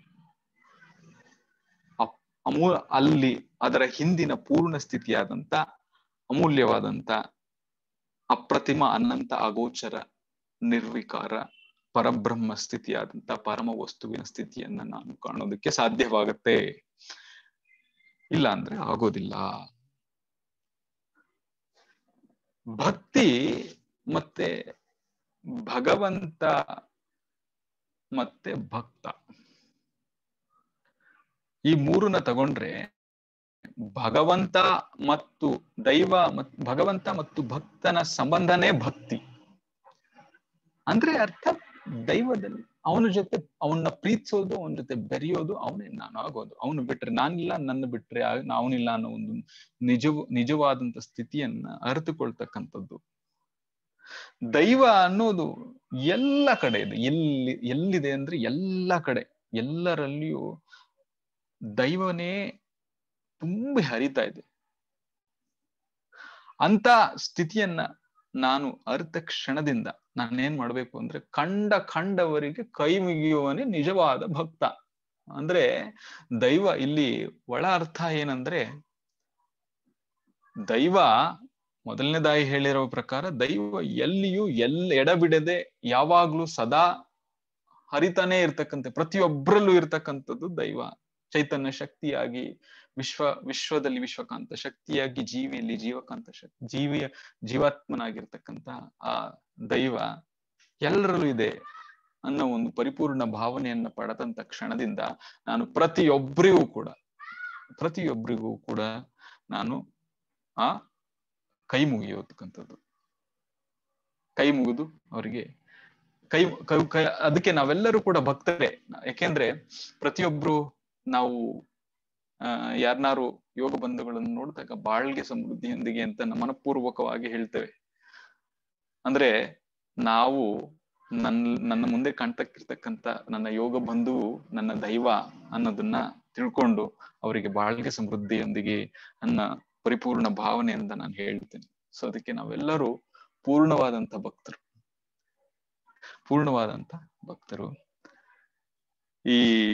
ಅಮೂ ಅಲ್ಲಿ ಅದರ ಹಿಂದಿನ ಪೂರ್ಣ ಸ್ಥಿತಿಯಾದಂತ ಅಮೂಲ್ಯವಾದಂತ ಅಪ್ರತಿಮ ಅನಂತ ಅಗೋಚರ ನಿರ್ವಿಕಾರ ಪರಬ್ರಹ್ಮ ಸ್ಥಿತಿಯಾದಂತ ಪರಮ ವಸ್ತುವಿನ ಸ್ಥಿತಿಯನ್ನ ನಾನು ಕಾಣೋದಕ್ಕೆ ಸಾಧ್ಯವಾಗತ್ತೆ ಇಲ್ಲ ಅಂದ್ರೆ ಆಗೋದಿಲ್ಲ ಭಕ್ತಿ ಮತ್ತೆ ಭಗವಂತ ಮತ್ತೆ ಭಕ್ತ ಈ ಮೂರನ್ನ ತಗೊಂಡ್ರೆ ಭಗವಂತ ಮತ್ತು ದೈವ ಮತ್ ಭಗವಂತ ಮತ್ತು ಭಕ್ತನ ಸಂಬಂಧನೇ ಭಕ್ತಿ ಅಂದ್ರೆ ಅರ್ಥ ದೈವದಲ್ಲಿ ಅವನ ಜೊತೆ ಅವನ್ನ ಪ್ರೀತಿಸೋದು ಅವನ ಜೊತೆ ಬೆರೆಯೋದು ಅವನೇ ನಾನು ಆಗೋದು ಅವನು ಬಿಟ್ರೆ ನಾನಿಲ್ಲ ನನ್ನ ಬಿಟ್ರೆ ಅವನಿಲ್ಲ ಅನ್ನೋ ಒಂದು ನಿಜ ನಿಜವಾದಂತ ಸ್ಥಿತಿಯನ್ನ ಅರಿತುಕೊಳ್ತಕ್ಕಂಥದ್ದು ದೈವ ಅನ್ನೋದು ಎಲ್ಲ ಕಡೆ ಇದೆ ಎಲ್ಲಿ ಎಲ್ಲಿದೆ ಅಂದ್ರೆ ಎಲ್ಲ ಕಡೆ ಎಲ್ಲರಲ್ಲಿಯೂ ದೈವನೇ ತುಂಬಿ ಹರಿತಾ ಇದೆ ಅಂತ ಸ್ಥಿತಿಯನ್ನ ನಾನು ಅರ್ಥ ಕ್ಷಣದಿಂದ ನಾನೇನ್ ಮಾಡ್ಬೇಕು ಅಂದ್ರೆ ಕಂಡ ಕಂಡವರಿಗೆ ಕೈ ಮುಗಿಯುವವನೇ ನಿಜವಾದ ಭಕ್ತ ಅಂದ್ರೆ ದೈವ ಇಲ್ಲಿ ಒಳ ಅರ್ಥ ಏನಂದ್ರೆ ದೈವ ಮೊದಲನೇದಾಗಿ ಹೇಳಿರೋ ಪ್ರಕಾರ ದೈವ ಎಲ್ಲಿಯೂ ಎಲ್ಲ ಎಡಬಿಡದೆ ಯಾವಾಗ್ಲೂ ಸದಾ ಹರಿತಾನೆ ಇರ್ತಕ್ಕಂಥ ಪ್ರತಿಯೊಬ್ಬರಲ್ಲೂ ಇರ್ತಕ್ಕಂಥದ್ದು ದೈವ ಚೈತನ್ಯ ಶಕ್ತಿಯಾಗಿ ವಿಶ್ವ ವಿಶ್ವದಲ್ಲಿ ವಿಶ್ವಕಾಂತ ಶಕ್ತಿಯಾಗಿ ಜೀವಿಯಲ್ಲಿ ಜೀವಕಾಂತ ಶಕ್ತಿ ಜೀವಿಯ ಜೀವಾತ್ಮನಾಗಿರ್ತಕ್ಕಂಥ ಆ ದೈವ ಎಲ್ಲರಲ್ಲೂ ಇದೆ ಅನ್ನೋ ಒಂದು ಪರಿಪೂರ್ಣ ಭಾವನೆಯನ್ನ ಪಡೆದಂತ ಕ್ಷಣದಿಂದ ನಾನು ಪ್ರತಿಯೊಬ್ಬರಿಗೂ ಕೂಡ ಪ್ರತಿಯೊಬ್ಬರಿಗೂ ಕೂಡ ನಾನು ಆ ಕೈ ಮುಗಿಯೋತಕ್ಕಂಥದ್ದು ಕೈ ಮುಗಿದು ಅವರಿಗೆ ಕೈ ಕೈ ಅದಕ್ಕೆ ನಾವೆಲ್ಲರೂ ಕೂಡ ಭಕ್ತರೇ ಯಾಕೆಂದ್ರೆ ಪ್ರತಿಯೊಬ್ರು ನಾವು ಆ ಯಾರನ್ನಾರು ಯೋಗ ಬಂಧುಗಳನ್ನು ನೋಡಿದಾಗ ಬಾಳ್ಗೆ ಸಮೃದ್ಧಿಯೊಂದಿಗೆ ಅಂತ ಮನಪೂರ್ವಕವಾಗಿ ಹೇಳ್ತೇವೆ ಅಂದ್ರೆ ನಾವು ನನ್ನ ನನ್ನ ಮುಂದೆ ಕಾಣ್ತಕ್ಕಿರ್ತಕ್ಕಂಥ ನನ್ನ ಯೋಗ ಬಂಧು ನನ್ನ ದೈವ ಅನ್ನೋದನ್ನ ತಿಳ್ಕೊಂಡು ಅವರಿಗೆ ಬಾಳ್ಗೆ ಸಮೃದ್ಧಿಯೊಂದಿಗೆ ನನ್ನ ಪರಿಪೂರ್ಣ ಭಾವನೆಯಿಂದ ನಾನು ಹೇಳ್ತೇನೆ ಸೊ ಅದಕ್ಕೆ ನಾವೆಲ್ಲರೂ ಪೂರ್ಣವಾದಂತ ಭಕ್ತರು ಪೂರ್ಣವಾದಂತ ಭಕ್ತರು ಈ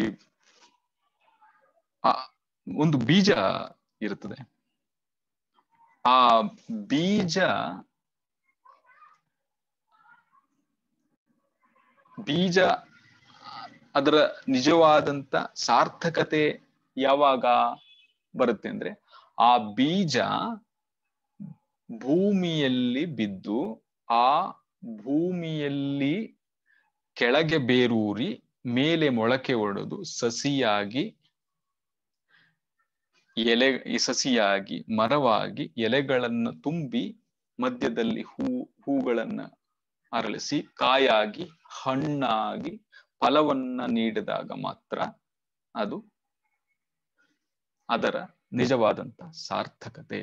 ಆ ಒಂದು ಬೀಜ ಇರುತ್ತದೆ ಆ ಬೀಜ ಬೀಜ ಅದರ ನಿಜವಾದಂತ ಸಾರ್ಥಕತೆ ಯಾವಾಗ ಬರುತ್ತೆ ಅಂದ್ರೆ ಆ ಬೀಜ ಭೂಮಿಯಲ್ಲಿ ಬಿದ್ದು ಆ ಭೂಮಿಯಲ್ಲಿ ಕೆಳಗೆ ಬೇರೂರಿ ಮೇಲೆ ಮೊಳಕೆ ಒಡೆದು ಸಸಿಯಾಗಿ ಎಲೆ ಈ ಸಸಿಯಾಗಿ ಮರವಾಗಿ ಎಲೆಗಳನ್ನ ತುಂಬಿ ಮಧ್ಯದಲ್ಲಿ ಹೂ ಹೂಗಳನ್ನ ಅರಳಿಸಿ ಕಾಯಾಗಿ ಹಣ್ಣಾಗಿ ಫಲವನ್ನ ನೀಡಿದಾಗ ಮಾತ್ರ ಅದು ಅದರ ನಿಜವಾದಂತ ಸಾರ್ಥಕತೆ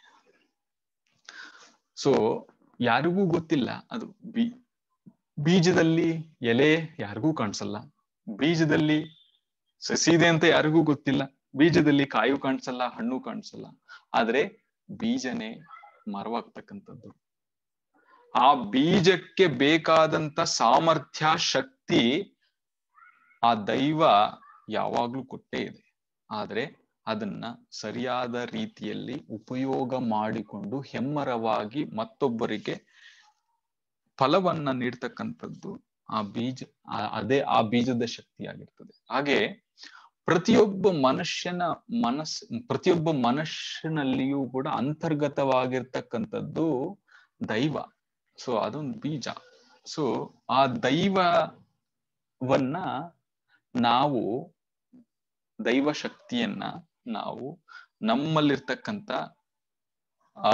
ಸೊ ಯಾರಿಗೂ ಗೊತ್ತಿಲ್ಲ ಅದು ಬೀ ಬೀಜದಲ್ಲಿ ಎಲೆ ಯಾರಿಗೂ ಕಾಣಿಸಲ್ಲ ಬೀಜದಲ್ಲಿ ಸಸಿ ಇದೆ ಅಂತ ಯಾರಿಗೂ ಗೊತ್ತಿಲ್ಲ ಬೀಜದಲ್ಲಿ ಕಾಯು ಕಾಣಿಸಲ್ಲ ಹಣ್ಣು ಕಾಣಿಸಲ್ಲ ಆದ್ರೆ ಬೀಜನೇ ಮರವಾಗ್ತಕ್ಕಂಥದ್ದು ಆ ಬೀಜಕ್ಕೆ ಬೇಕಾದಂತ ಸಾಮರ್ಥ್ಯ ಶಕ್ತಿ ಆ ದೈವ ಯಾವಾಗ್ಲೂ ಕೊಟ್ಟೇ ಇದೆ ಆದ್ರೆ ಅದನ್ನ ಸರಿಯಾದ ರೀತಿಯಲ್ಲಿ ಉಪಯೋಗ ಮಾಡಿಕೊಂಡು ಹೆಮ್ಮರವಾಗಿ ಮತ್ತೊಬ್ಬರಿಗೆ ಫಲವನ್ನ ನೀಡ್ತಕ್ಕಂಥದ್ದು ಆ ಬೀಜ ಅದೇ ಆ ಬೀಜದ ಶಕ್ತಿಯಾಗಿರ್ತದೆ ಹಾಗೆ ಪ್ರತಿಯೊಬ್ಬ ಮನುಷ್ಯನ ಮನಸ್ ಪ್ರತಿಯೊಬ್ಬ ಮನುಷ್ಯನಲ್ಲಿಯೂ ಕೂಡ ಅಂತರ್ಗತವಾಗಿರ್ತಕ್ಕಂಥದ್ದು ದೈವ ಸೊ ಅದೊಂದು ಬೀಜ ಸೊ ಆ ದೈವವನ್ನ ನಾವು ದೈವ ಶಕ್ತಿಯನ್ನ ನಾವು ನಮ್ಮಲ್ಲಿರ್ತಕ್ಕಂಥ ಆ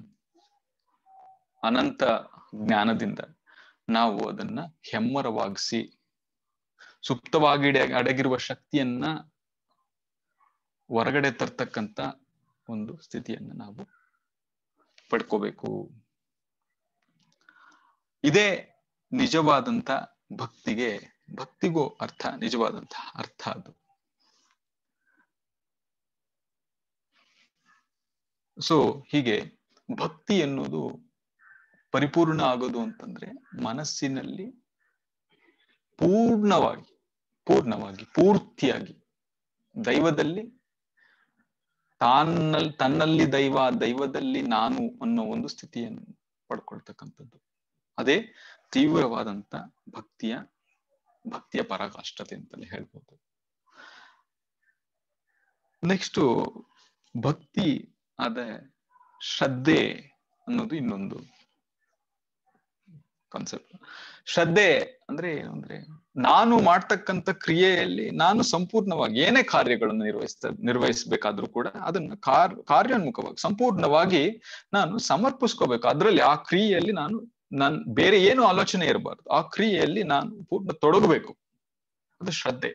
ಅನಂತ ಜ್ಞಾನದಿಂದ ನಾವು ಅದನ್ನ ಹೆಮ್ಮರವಾಗಿಸಿ ಸುಪ್ತವಾಗಿ ಅಡಗಿರುವ ಶಕ್ತಿಯನ್ನ ಹೊರಗಡೆ ತರ್ತಕ್ಕಂತ ಒಂದು ಸ್ಥಿತಿಯನ್ನ ನಾವು ಪಡ್ಕೋಬೇಕು ಇದೇ ನಿಜವಾದಂತ ಭಕ್ತಿಗೆ ಭಕ್ತಿಗೂ ಅರ್ಥ ನಿಜವಾದಂತ ಅರ್ಥ ಅದು ಸೊ ಹೀಗೆ ಭಕ್ತಿ ಎನ್ನುವುದು ಪರಿಪೂರ್ಣ ಆಗೋದು ಅಂತಂದ್ರೆ ಮನಸ್ಸಿನಲ್ಲಿ ಪೂರ್ಣವಾಗಿ ಪೂರ್ಣವಾಗಿ ಪೂರ್ತಿಯಾಗಿ ದೈವದಲ್ಲಿ ತಾನಲ್ಲಿ ತನ್ನಲ್ಲಿ ದೈವ ದೈವದಲ್ಲಿ ನಾನು ಅನ್ನೋ ಒಂದು ಸ್ಥಿತಿಯನ್ನು ಪಡ್ಕೊಳ್ತಕ್ಕಂಥದ್ದು ಅದೇ ತೀವ್ರವಾದಂತ ಭಕ್ತಿಯ ಭಕ್ತಿಯ ಪರಾಕಾಷ್ಠತೆ ಅಂತಲೇ ಹೇಳ್ಬೋದು ನೆಕ್ಸ್ಟ್ ಭಕ್ತಿ ಅದ ಶ್ರದ್ಧೆ ಅನ್ನೋದು ಇನ್ನೊಂದು ಕಾನ್ಸೆಪ್ಟ್ ಶ್ರದ್ಧೆ ಅಂದ್ರೆ ಏನು ಅಂದ್ರೆ ನಾನು ಮಾಡ್ತಕ್ಕಂಥ ಕ್ರಿಯೆಯಲ್ಲಿ ನಾನು ಸಂಪೂರ್ಣವಾಗಿ ಏನೇ ಕಾರ್ಯಗಳನ್ನು ನಿರ್ವಹಿಸ್ತ ನಿರ್ವಹಿಸಬೇಕಾದ್ರೂ ಕೂಡ ಅದನ್ನ ಕಾರ್ ಕಾರ್ಯೋನ್ಮುಖವಾಗಿ ಸಂಪೂರ್ಣವಾಗಿ ನಾನು ಸಮರ್ಪಿಸ್ಕೋಬೇಕು ಅದರಲ್ಲಿ ಆ ಕ್ರಿಯೆಯಲ್ಲಿ ನಾನು ನನ್ ಬೇರೆ ಏನು ಆಲೋಚನೆ ಇರಬಾರ್ದು ಆ ಕ್ರಿಯೆಯಲ್ಲಿ ನಾನು ಪೂರ್ಣ ತೊಡಗಬೇಕು ಅದು ಶ್ರದ್ಧೆ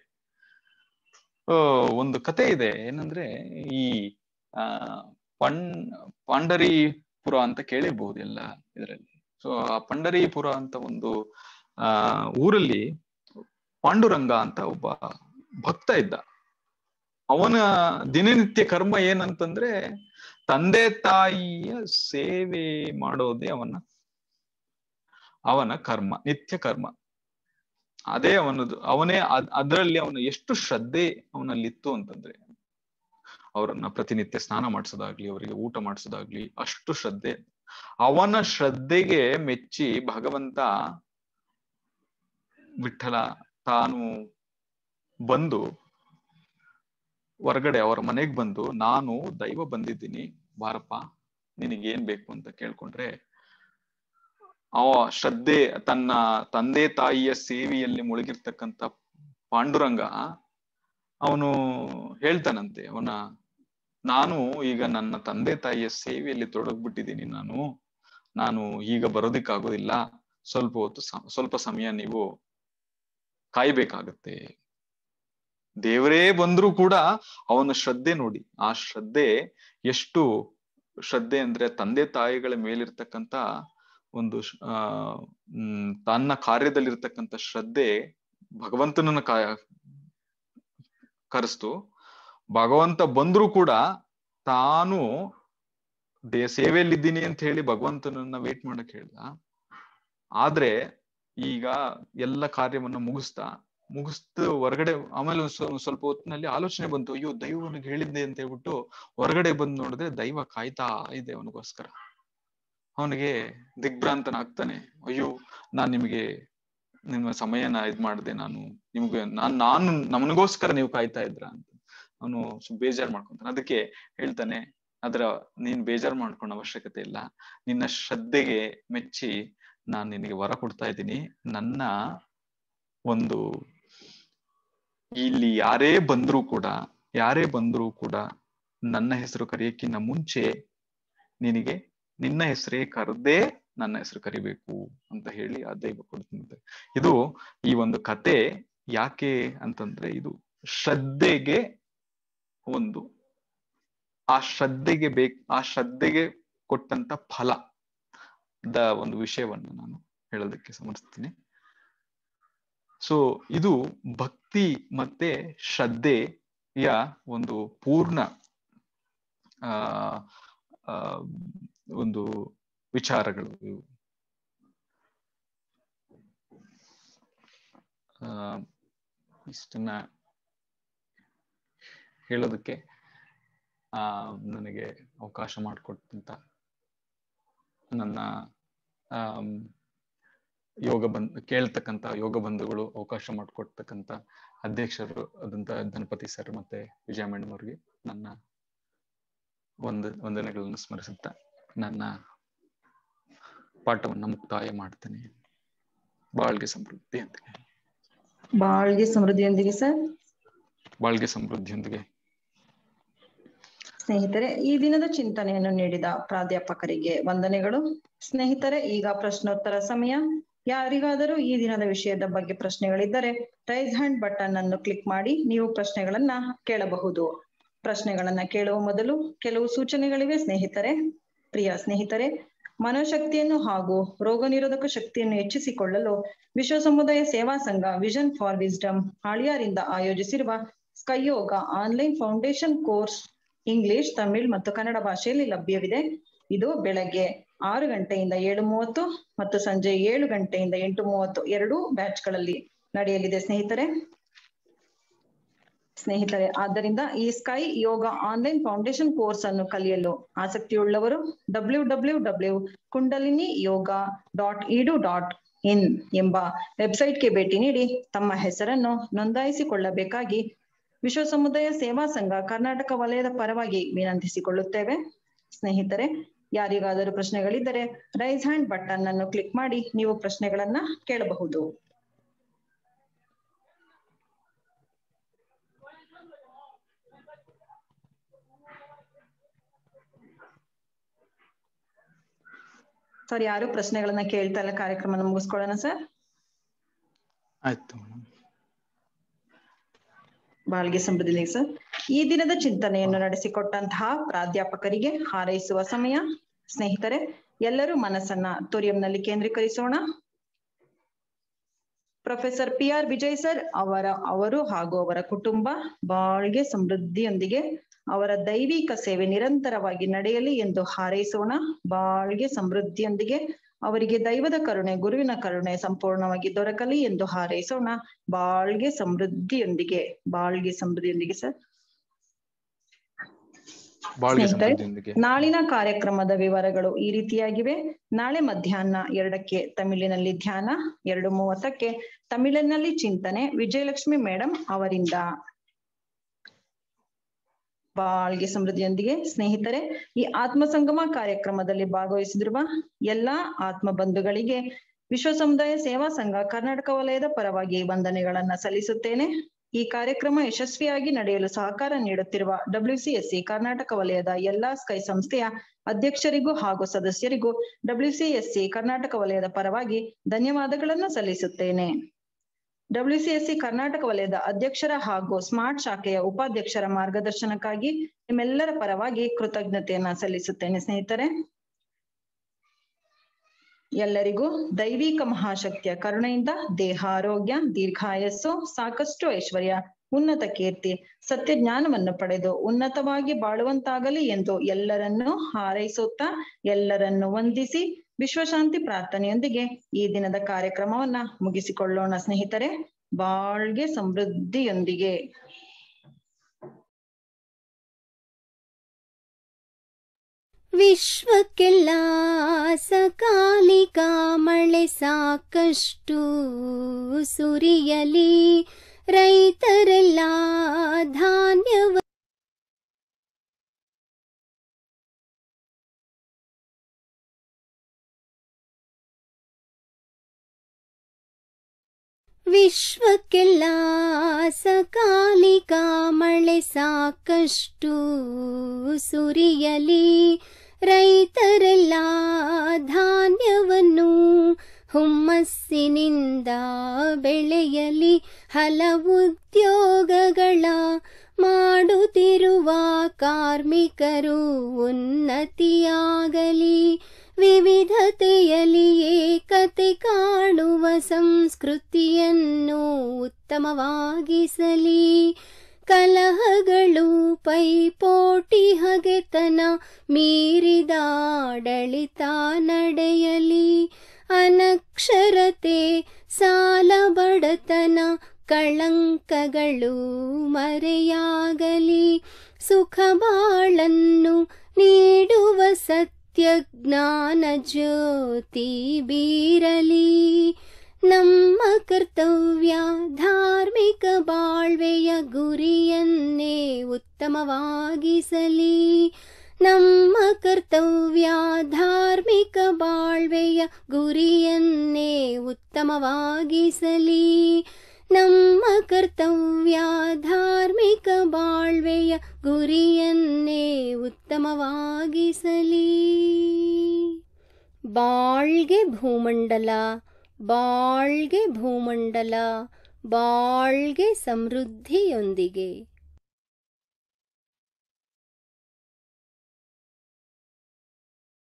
ಒಂದು ಕತೆ ಇದೆ ಏನಂದ್ರೆ ಈ ಆ ಪಣ್ ಪಾಂಡರಿಪುರ ಅಂತ ಕೇಳಿರ್ಬಹುದು ಎಲ್ಲ ಇದರಲ್ಲಿ ಸೊ ಆ ಪಂಡರೀಪುರ ಅಂತ ಒಂದು ಆ ಊರಲ್ಲಿ ಪಾಂಡುರಂಗ ಅಂತ ಒಬ್ಬ ಭಕ್ತ ಇದ್ದ ಅವನ ದಿನನಿತ್ಯ ಕರ್ಮ ಏನಂತಂದ್ರೆ ತಂದೆ ತಾಯಿಯ ಸೇವೆ ಮಾಡೋದೇ ಅವನ ಅವನ ಕರ್ಮ ನಿತ್ಯ ಕರ್ಮ ಅದೇ ಅವನದು ಅವನೇ ಅದರಲ್ಲಿ ಅವನ ಎಷ್ಟು ಶ್ರದ್ಧೆ ಅವನಲ್ಲಿತ್ತು ಅಂತಂದ್ರೆ ಅವರನ್ನ ಪ್ರತಿನಿತ್ಯ ಸ್ನಾನ ಮಾಡಿಸೋದಾಗ್ಲಿ ಅವರಿಗೆ ಊಟ ಮಾಡಿಸೋದಾಗ್ಲಿ ಅಷ್ಟು ಶ್ರದ್ಧೆ ಅವನ ಶ್ರದ್ಧೆಗೆ ಮೆಚ್ಚಿ ಭಗವಂತ ವಿಠಲ ತಾನು ಬಂದು ಹೊರಗಡೆ ಅವರ ಮನೆಗೆ ಬಂದು ನಾನು ದೈವ ಬಂದಿದ್ದೀನಿ ಬಾರಪ್ಪ ನಿನಗೇನ್ ಬೇಕು ಅಂತ ಕೇಳ್ಕೊಂಡ್ರೆ ಅವ ಶ್ರದ್ಧೆ ತನ್ನ ತಂದೆ ತಾಯಿಯ ಸೇವೆಯಲ್ಲಿ ಮುಳುಗಿರ್ತಕ್ಕಂಥ ಪಾಂಡುರಂಗ ಅವನು ಹೇಳ್ತಾನಂತೆ ಅವನ ನಾನು ಈಗ ನನ್ನ ತಂದೆ ತಾಯಿಯ ಸೇವೆಯಲ್ಲಿ ತೊಡಗ್ಬಿಟ್ಟಿದ್ದೀನಿ ನಾನು ನಾನು ಈಗ ಬರೋದಿಕ್ಕಾಗೋದಿಲ್ಲ ಸ್ವಲ್ಪ ಹೊತ್ತು ಸ್ವಲ್ಪ ಸಮಯ ನೀವು ಕಾಯ್ಬೇಕಾಗತ್ತೆ ದೇವರೇ ಬಂದ್ರೂ ಕೂಡ ಅವನ ಶ್ರದ್ಧೆ ನೋಡಿ ಆ ಶ್ರದ್ಧೆ ಎಷ್ಟು ಶ್ರದ್ಧೆ ಅಂದ್ರೆ ತಂದೆ ತಾಯಿಗಳ ಮೇಲಿರ್ತಕ್ಕಂಥ ಒಂದು ಆ ಹ್ಮ್ ತನ್ನ ಕಾರ್ಯದಲ್ಲಿರ್ತಕ್ಕಂಥ ಶ್ರದ್ಧೆ ಭಗವಂತನನ್ನ ಕಾಯ ಕರೆಸ್ತು ಭಗವಂತ ಬಂದ್ರೂ ಕೂಡ ತಾನು ದೇ ಸೇವೆಯಲ್ಲಿ ಇದ್ದೀನಿ ಅಂತ ಹೇಳಿ ಭಗವಂತನನ್ನ ವೇಟ್ ಮಾಡಕ್ ಹೇಳ್ದ ಆದ್ರೆ ಈಗ ಎಲ್ಲ ಕಾರ್ಯವನ್ನ ಮುಗಿಸ್ತಾ ಮುಗಿಸ್ತು ಹೊರಗಡೆ ಆಮೇಲೆ ಒಂದ್ ಸ್ವ- ಒಂದ್ ಸ್ವಲ್ಪ ಹೊತ್ತಿನಲ್ಲಿ ಆಲೋಚನೆ ಬಂತು ಅಯ್ಯೋ ದೈವನಿಗೆ ಹೇಳಿದ್ದೆ ಅಂತ ಹೇಳ್ಬಿಟ್ಟು ಹೊರಗಡೆ ಬಂದು ನೋಡಿದ್ರೆ ದೈವ ಕಾಯ್ತಾ ಇದೆ ಅವನಿಗೋಸ್ಕರ ಅವನಿಗೆ ದಿಗ್ಭ್ರಾಂತನಾಗ್ತಾನೆ ಅಯ್ಯೋ ನಾನ್ ನಿಮಗೆ ನಿಮ್ಮ ಸಮಯನ ಇದ್ ಮಾಡಿದೆ ನಾನು ನಿಮ್ಗೆ ನಾನ್ ನಾನು ನಮನಿಗೋಸ್ಕರ ನೀವು ಕಾಯ್ತಾ ಇದ್ರ ಅಂತ ಅವನು ಬೇಜಾರ್ ಮಾಡ್ಕೊಂತಾನೆ ಅದಕ್ಕೆ ಹೇಳ್ತಾನೆ ಅದ್ರ ನೀನ್ ಬೇಜಾರ್ ಮಾಡ್ಕೊಂಡ ಅವಶ್ಯಕತೆ ಇಲ್ಲ ನಿನ್ನ ಶ್ರದ್ಧೆಗೆ ಮೆಚ್ಚಿ ನಾನ್ ನಿನಗೆ ವರ ಕೊಡ್ತಾ ಇದ್ದೀನಿ ನನ್ನ ಒಂದು ಇಲ್ಲಿ ಯಾರೇ ಬಂದ್ರೂ ಕೂಡ ಯಾರೇ ಬಂದ್ರೂ ಕೂಡ ನನ್ನ ಹೆಸರು ಕರೆಯಕ್ಕಿಂತ ಮುಂಚೆ ನಿನಗೆ ನಿನ್ನ ಹೆಸರೇ ಕರೆದೇ ನನ್ನ ಹೆಸರು ಕರಿಬೇಕು ಅಂತ ಹೇಳಿ ಆ ದೈವ ಕೊಡ್ತಂತೆ ಇದು ಈ ಒಂದು ಕತೆ ಯಾಕೆ ಅಂತಂದ್ರೆ ಇದು ಶ್ರದ್ಧೆಗೆ ಒಂದು ಆ ಶ್ರದ್ಧೆಗೆ ಬೇಕ್ ಆ ಶ್ರದ್ಧೆಗೆ ಕೊಟ್ಟಂತ ಫಲ ದ ಒಂದು ವಿಷಯವನ್ನು ನಾನು ಹೇಳೋದಕ್ಕೆ ಸಮರ್ಥಿಸ್ತೀನಿ ಸೊ ಇದು ಭಕ್ತಿ ಮತ್ತೆ ಶ್ರದ್ಧೆಯ ಒಂದು ಪೂರ್ಣ ಆ ಆ, ಒಂದು ವಿಚಾರಗಳು ಇವು ಆ, ಇಷ್ಟನ್ನ ಹೇಳೋದಕ್ಕೆ ಆ ನನಗೆ ಅವಕಾಶ ಮಾಡಿಕೊಟ್ಟಂತ ನನ್ನ ಆಮ್, ಯೋಗ ಬಂದ್ ಕೇಳ್ತಕ್ಕಂತ ಯೋಗ ಬಂಧುಗಳು ಅವಕಾಶ ಮಾಡಿಕೊಡ್ತಕ್ಕಂತ ಅಧ್ಯಕ್ಷರು ಆದಂತ ಗಣಪತಿ ಸರ್ ಮತ್ತೆ ವಿಜಯ ಮೇಡಮ್ ಅವ್ರಿಗೆ ನನ್ನ ಒಂದ ವಂದನೆಗಳನ್ನು ಸ್ಮರಿಸುತ್ತಾ ನನ್ನ ಪಾಠವನ್ನ ಮುಕ್ತಾಯ ಮಾಡ್ತೇನೆ ಬಾಳ್ಗೆ ಸಮೃದ್ಧಿ ಅಂತ ಬಾಳ್ಗೆ ಸಮೃದ್ಧಿಯೊಂದಿಗೆ ಸರ್ ಬಾಳ್ಗೆ ಸಮೃದ್ಧಿಯೊಂದಿಗೆ ಸ್ನೇಹಿತರೆ ಈ ದಿನದ ಚಿಂತನೆಯನ್ನು ನೀಡಿದ ಪ್ರಾಧ್ಯಾಪಕರಿಗೆ ವಂದನೆಗಳು ಸ್ನೇಹಿತರೆ ಈಗ ಪ್ರಶ್ನೋತ್ತರ ಸಮಯ ಯಾರಿಗಾದರೂ ಈ ದಿನದ ವಿಷಯದ ಬಗ್ಗೆ ಪ್ರಶ್ನೆಗಳಿದ್ದರೆ ರೈಸ್ ಹ್ಯಾಂಡ್ ಬಟನ್ ಅನ್ನು ಕ್ಲಿಕ್ ಮಾಡಿ ನೀವು ಪ್ರಶ್ನೆಗಳನ್ನ ಕೇಳಬಹುದು ಪ್ರಶ್ನೆಗಳನ್ನ ಕೇಳುವ ಮೊದಲು ಕೆಲವು ಸೂಚನೆಗಳಿವೆ ಸ್ನೇಹಿತರೆ ಪ್ರಿಯ ಸ್ನೇಹಿತರೆ ಮನೋಶಕ್ತಿಯನ್ನು ಹಾಗೂ ರೋಗ ನಿರೋಧಕ ಶಕ್ತಿಯನ್ನು ಹೆಚ್ಚಿಸಿಕೊಳ್ಳಲು ವಿಶ್ವ ಸಮುದಾಯ ಸೇವಾ ಸಂಘ ವಿಷನ್ ಫಾರ್ ವಿಸ್ಡಮ್ ಆಳಿಯಾರಿಂದ ಆಯೋಜಿಸಿರುವ ಸ್ಕೈಯೋಗ online foundation course English Tamil ಮತ್ತು ಕನ್ನಡ ಭಾಷೆಯಲ್ಲಿ ಲಭ್ಯವಿದೆ ಇದು ಬೆಳಗ್ಗೆ ಆರು ಗಂಟೆಯಿಂದ ಏಳು ಮೂವತ್ತು ಮತ್ತು ಸಂಜೆ ಏಳು ಗಂಟೆಯಿಂದ ಎಂಟು ಮೂವತ್ತು ಎರಡೂ ಬ್ಯಾಚ್ಗಳಲ್ಲಿ ನಡೆಯಲಿದೆ ಸ್ನೇಹಿತರೆ ಸ್ನೇಹಿತರೆ ಆದ್ದರಿಂದ ಈ SKY yoga online foundation course ಅನ್ನು ಕಲಿಯಲು ಆಸಕ್ತಿಯುಳ್ಳವರು W W W kundalini yoga dot edu dot in ಎಂಬ ವೆಬ್ಸೈಟ್ಗೆ ಭೇಟಿ ನೀಡಿ ತಮ್ಮ ಹೆಸರನ್ನು ನೋಂದಾಯಿಸಿಕೊಳ್ಳಬೇಕಾಗಿ ವಿಶ್ವ ಸಮುದಾಯ ಸೇವಾ ಸಂಘ ಕರ್ನಾಟಕ ವಲಯದ ಪರವಾಗಿ ವಿನಂತಿಸಿಕೊಳ್ಳುತ್ತೇವೆ ಸ್ನೇಹಿತರೆ ಯಾರಿಗಾದರೂ ಪ್ರಶ್ನೆಗಳಿದ್ದರೆ ರೈಸ್ ಹ್ಯಾಂಡ್ ಬಟನ್ ಅನ್ನು ಕ್ಲಿಕ್ ಮಾಡಿ ನೀವು ಪ್ರಶ್ನೆಗಳನ್ನ ಕೇಳಬಹುದು ಸರ್ ಯಾರು ಪ್ರಶ್ನೆಗಳನ್ನ ಕೇಳ್ತಾ ಇಲ್ಲ ಕಾರ್ಯಕ್ರಮನ ಮುಗಿಸ್ಕೊಳ್ಳೋಣ ಸರ್ ಆಯ್ತು ಮೇಡಮ್ ಬಾಳ್ಗೆ ಸಮೃದ್ಧಿ ಸರ್ ಈ ದಿನದ ಚಿಂತನೆಯನ್ನು ನಡೆಸಿಕೊಟ್ಟಂತಹ ಪ್ರಾಧ್ಯಾಪಕರಿಗೆ ಹಾರೈಸುವ ಸಮಯ ಸ್ನೇಹಿತರೆ ಎಲ್ಲರೂ ಮನಸ್ಸನ್ನ ತುರಿಯಂನಲ್ಲಿ ಕೇಂದ್ರೀಕರಿಸೋಣ professor P R Vijay sir ಅವರ ಅವರು ಹಾಗೂ ಅವರ ಕುಟುಂಬ ಬಾಳ್ಗೆ ಸಮೃದ್ಧಿಯೊಂದಿಗೆ ಅವರ ದೈವಿಕ ಸೇವೆ ನಿರಂತರವಾಗಿ ನಡೆಯಲಿ ಎಂದು ಹಾರೈಸೋಣ ಬಾಳ್ಗೆ ಸಮೃದ್ಧಿಯೊಂದಿಗೆ ಅವರಿಗೆ ದೈವದ ಕರುಣೆ ಗುರುವಿನ ಕರುಣೆ ಸಂಪೂರ್ಣವಾಗಿ ದೊರಕಲಿ ಎಂದು ಹಾರೈಸೋಣ ಬಾಳ್ಗೆ ಸಮೃದ್ಧಿಯೊಂದಿಗೆ ಬಾಳ್ಗೆ ಸಮೃದ್ಧಿಯೊಂದಿಗೆ ಸರ್ ಬಾಳ್ಗೆ ಸ್ನೇಹಿತರೆ, ಸಮೃದ್ಧಿಯೊಂದಿಗೆ ನಾಳಿನ ಕಾರ್ಯಕ್ರಮದ ವಿವರಗಳು ಈ ರೀತಿಯಾಗಿವೆ ನಾಳೆ ಮಧ್ಯಾಹ್ನ ಎರಡಕ್ಕೆ ತಮಿಳಿನಲ್ಲಿ ಧ್ಯಾನ ಎರಡು ಮೂವತ್ತಕ್ಕೆ ತಮಿಳಿನಲ್ಲಿ ಚಿಂತನೆ ವಿಜಯಲಕ್ಷ್ಮಿ ಮೇಡಮ್ ಅವರಿಂದ ಬಾಳ್ಗೆ ಸಮೃದ್ಧಿಯೊಂದಿಗೆ ಸ್ನೇಹಿತರೆ ಈ ಆತ್ಮ ಸಂಗಮ ಕಾರ್ಯಕ್ರಮದಲ್ಲಿ ಭಾಗವಹಿಸಿದಿರುವ ಎಲ್ಲಾ ಆತ್ಮ ಬಂಧುಗಳಿಗೆ ವಿಶ್ವ ಸಮುದಾಯ ಸೇವಾ ಸಂಘ ಕರ್ನಾಟಕ ವಲಯದ ಪರವಾಗಿ ವಂದನೆಗಳನ್ನ ಸಲ್ಲಿಸುತ್ತೇನೆ ಈ ಕಾರ್ಯಕ್ರಮ ಯಶಸ್ವಿಯಾಗಿ ನಡೆಯಲು ಸಹಕಾರ ನೀಡುತ್ತಿರುವ ಡಬ್ಲ್ಯೂಸಿಎಸ್ಸಿ ಕರ್ನಾಟಕ ವಲಯದ ಎಲ್ಲಾ ಸ್ಕೈ ಸಂಸ್ಥೆಯ ಅಧ್ಯಕ್ಷರಿಗೂ ಹಾಗೂ ಸದಸ್ಯರಿಗೂ ಡಬ್ಲ್ಯೂಸಿಎಸ್ಸಿ ಕರ್ನಾಟಕ ವಲಯದ ಪರವಾಗಿ ಧನ್ಯವಾದಗಳನ್ನು ಸಲ್ಲಿಸುತ್ತೇನೆ ಡಬ್ಲ್ಯೂಸಿಎಸ್ಸಿ ಕರ್ನಾಟಕ ವಲಯದ ಅಧ್ಯಕ್ಷರ ಹಾಗೂ ಸ್ಮಾರ್ಟ್ ಶಾಖೆಯ ಉಪಾಧ್ಯಕ್ಷರ ಮಾರ್ಗದರ್ಶನಕ್ಕಾಗಿ ನಿಮ್ಮೆಲ್ಲರ ಪರವಾಗಿ ಕೃತಜ್ಞತೆಯನ್ನ ಸಲ್ಲಿಸುತ್ತೇನೆ ಸ್ನೇಹಿತರೆ ಎಲ್ಲರಿಗೂ ದೈವಿಕ ಮಹಾಶಕ್ತಿಯ ಕರುಣೆಯಿಂದ ದೇಹ ಆರೋಗ್ಯ ದೀರ್ಘಾಯಸ್ಸು ಸಾಕಷ್ಟು ಐಶ್ವರ್ಯ ಉನ್ನತ ಕೀರ್ತಿ ಸತ್ಯ ಜ್ಞಾನವನ್ನು ಪಡೆದು ಉನ್ನತವಾಗಿ ಬಾಳುವಂತಾಗಲಿ ಎಂದು ಎಲ್ಲರನ್ನೂ ಹಾರೈಸುತ್ತಾ ಎಲ್ಲರನ್ನು ವಂದಿಸಿ ವಿಶ್ವಶಾಂತಿ ಪ್ರಾರ್ಥನೆಯೊಂದಿಗೆ ಈ ದಿನದ ಕಾರ್ಯಕ್ರಮವನ್ನ ಮುಗಿಸಿಕೊಳ್ಳೋಣ ಸ್ನೇಹಿತರೆ ಬಾಳ್ಗೆ ಸಮೃದ್ಧಿಯೊಂದಿಗೆ ವಿಶ್ವಕ್ಕೆಲ್ಲ ಸಕಾಲಿಕ ಮಳೆ ಸಾಕಷ್ಟು ಸುರಿಯಲಿ ರೈತರೆಲ್ಲ ಧಾನ್ಯವ ವಿಶ್ವಕ್ಕೆಲ್ಲ ಸಕಾಲಿಕ ಮಳೆ ಸಾಕಷ್ಟು ಸುರಿಯಲಿ ರೈತರೆಲ್ಲ ಧಾನ್ಯವನ್ನು ಹುಮ್ಮಸ್ಸಿನಿಂದ ಬೆಳೆಯಲಿ ಹಲವು ಉದ್ಯೋಗಗಳ ಮಾಡುತ್ತಿರುವ ಕಾರ್ಮಿಕರು ಉನ್ನತಿಯಾಗಲಿ ವಿವಿಧತೆಯಲ್ಲಿ ಏಕತೆ ಕಾಣುವ ಸಂಸ್ಕೃತಿಯನ್ನು ಉತ್ತಮವಾಗಿಸಲಿ ಕಲಹಗಳು ಪೈಪೋಟಿ ಹಗೆತನ ಮೀರಿದ ಆಡಳಿತ ನಡೆಯಲಿ ಅನಕ್ಷರತೆ ಸಾಲ ಬಡತನ ಕಳಂಕಗಳು ಮರೆಯಾಗಲಿ ಸುಖ ಬಾಳನ್ನು ನೀಡುವ ಸತ್ಯ ಜ್ಞಾನ ಜ್ಯೋತಿ ಬೀರಲಿ ನಮ್ಮ ಕರ್ತವ್ಯ ಧಾರ್ಮಿಕ ಬಾಳ್ವೆಯ ಗುರಿಯನ್ನೇ ಉತ್ತಮವಾಗಿಸಲಿ ನಮ್ಮ ಕರ್ತವ್ಯ ಧಾರ್ಮಿಕ ಬಾಳ್ವೆಯ ಗುರಿಯನ್ನೇ ಉತ್ತಮವಾಗಿಸಲಿ ನಮ್ಮ ಕರ್ತವ್ಯ ಧಾರ್ಮಿಕ ಬಾಳ್ವೆಯ ಗುರಿಯನ್ನೇ ಉತ್ತಮವಾಗಿಸಲಿ ಬಾಳ್ಗೆ ಭೂಮಂಡಲ ಬಾಳ್ಗೆ ಭೂಮಂಡಲ ಬಾಳ್ಗೆ ಸಮೃದ್ಧಿಯೊಂದಿಗೆ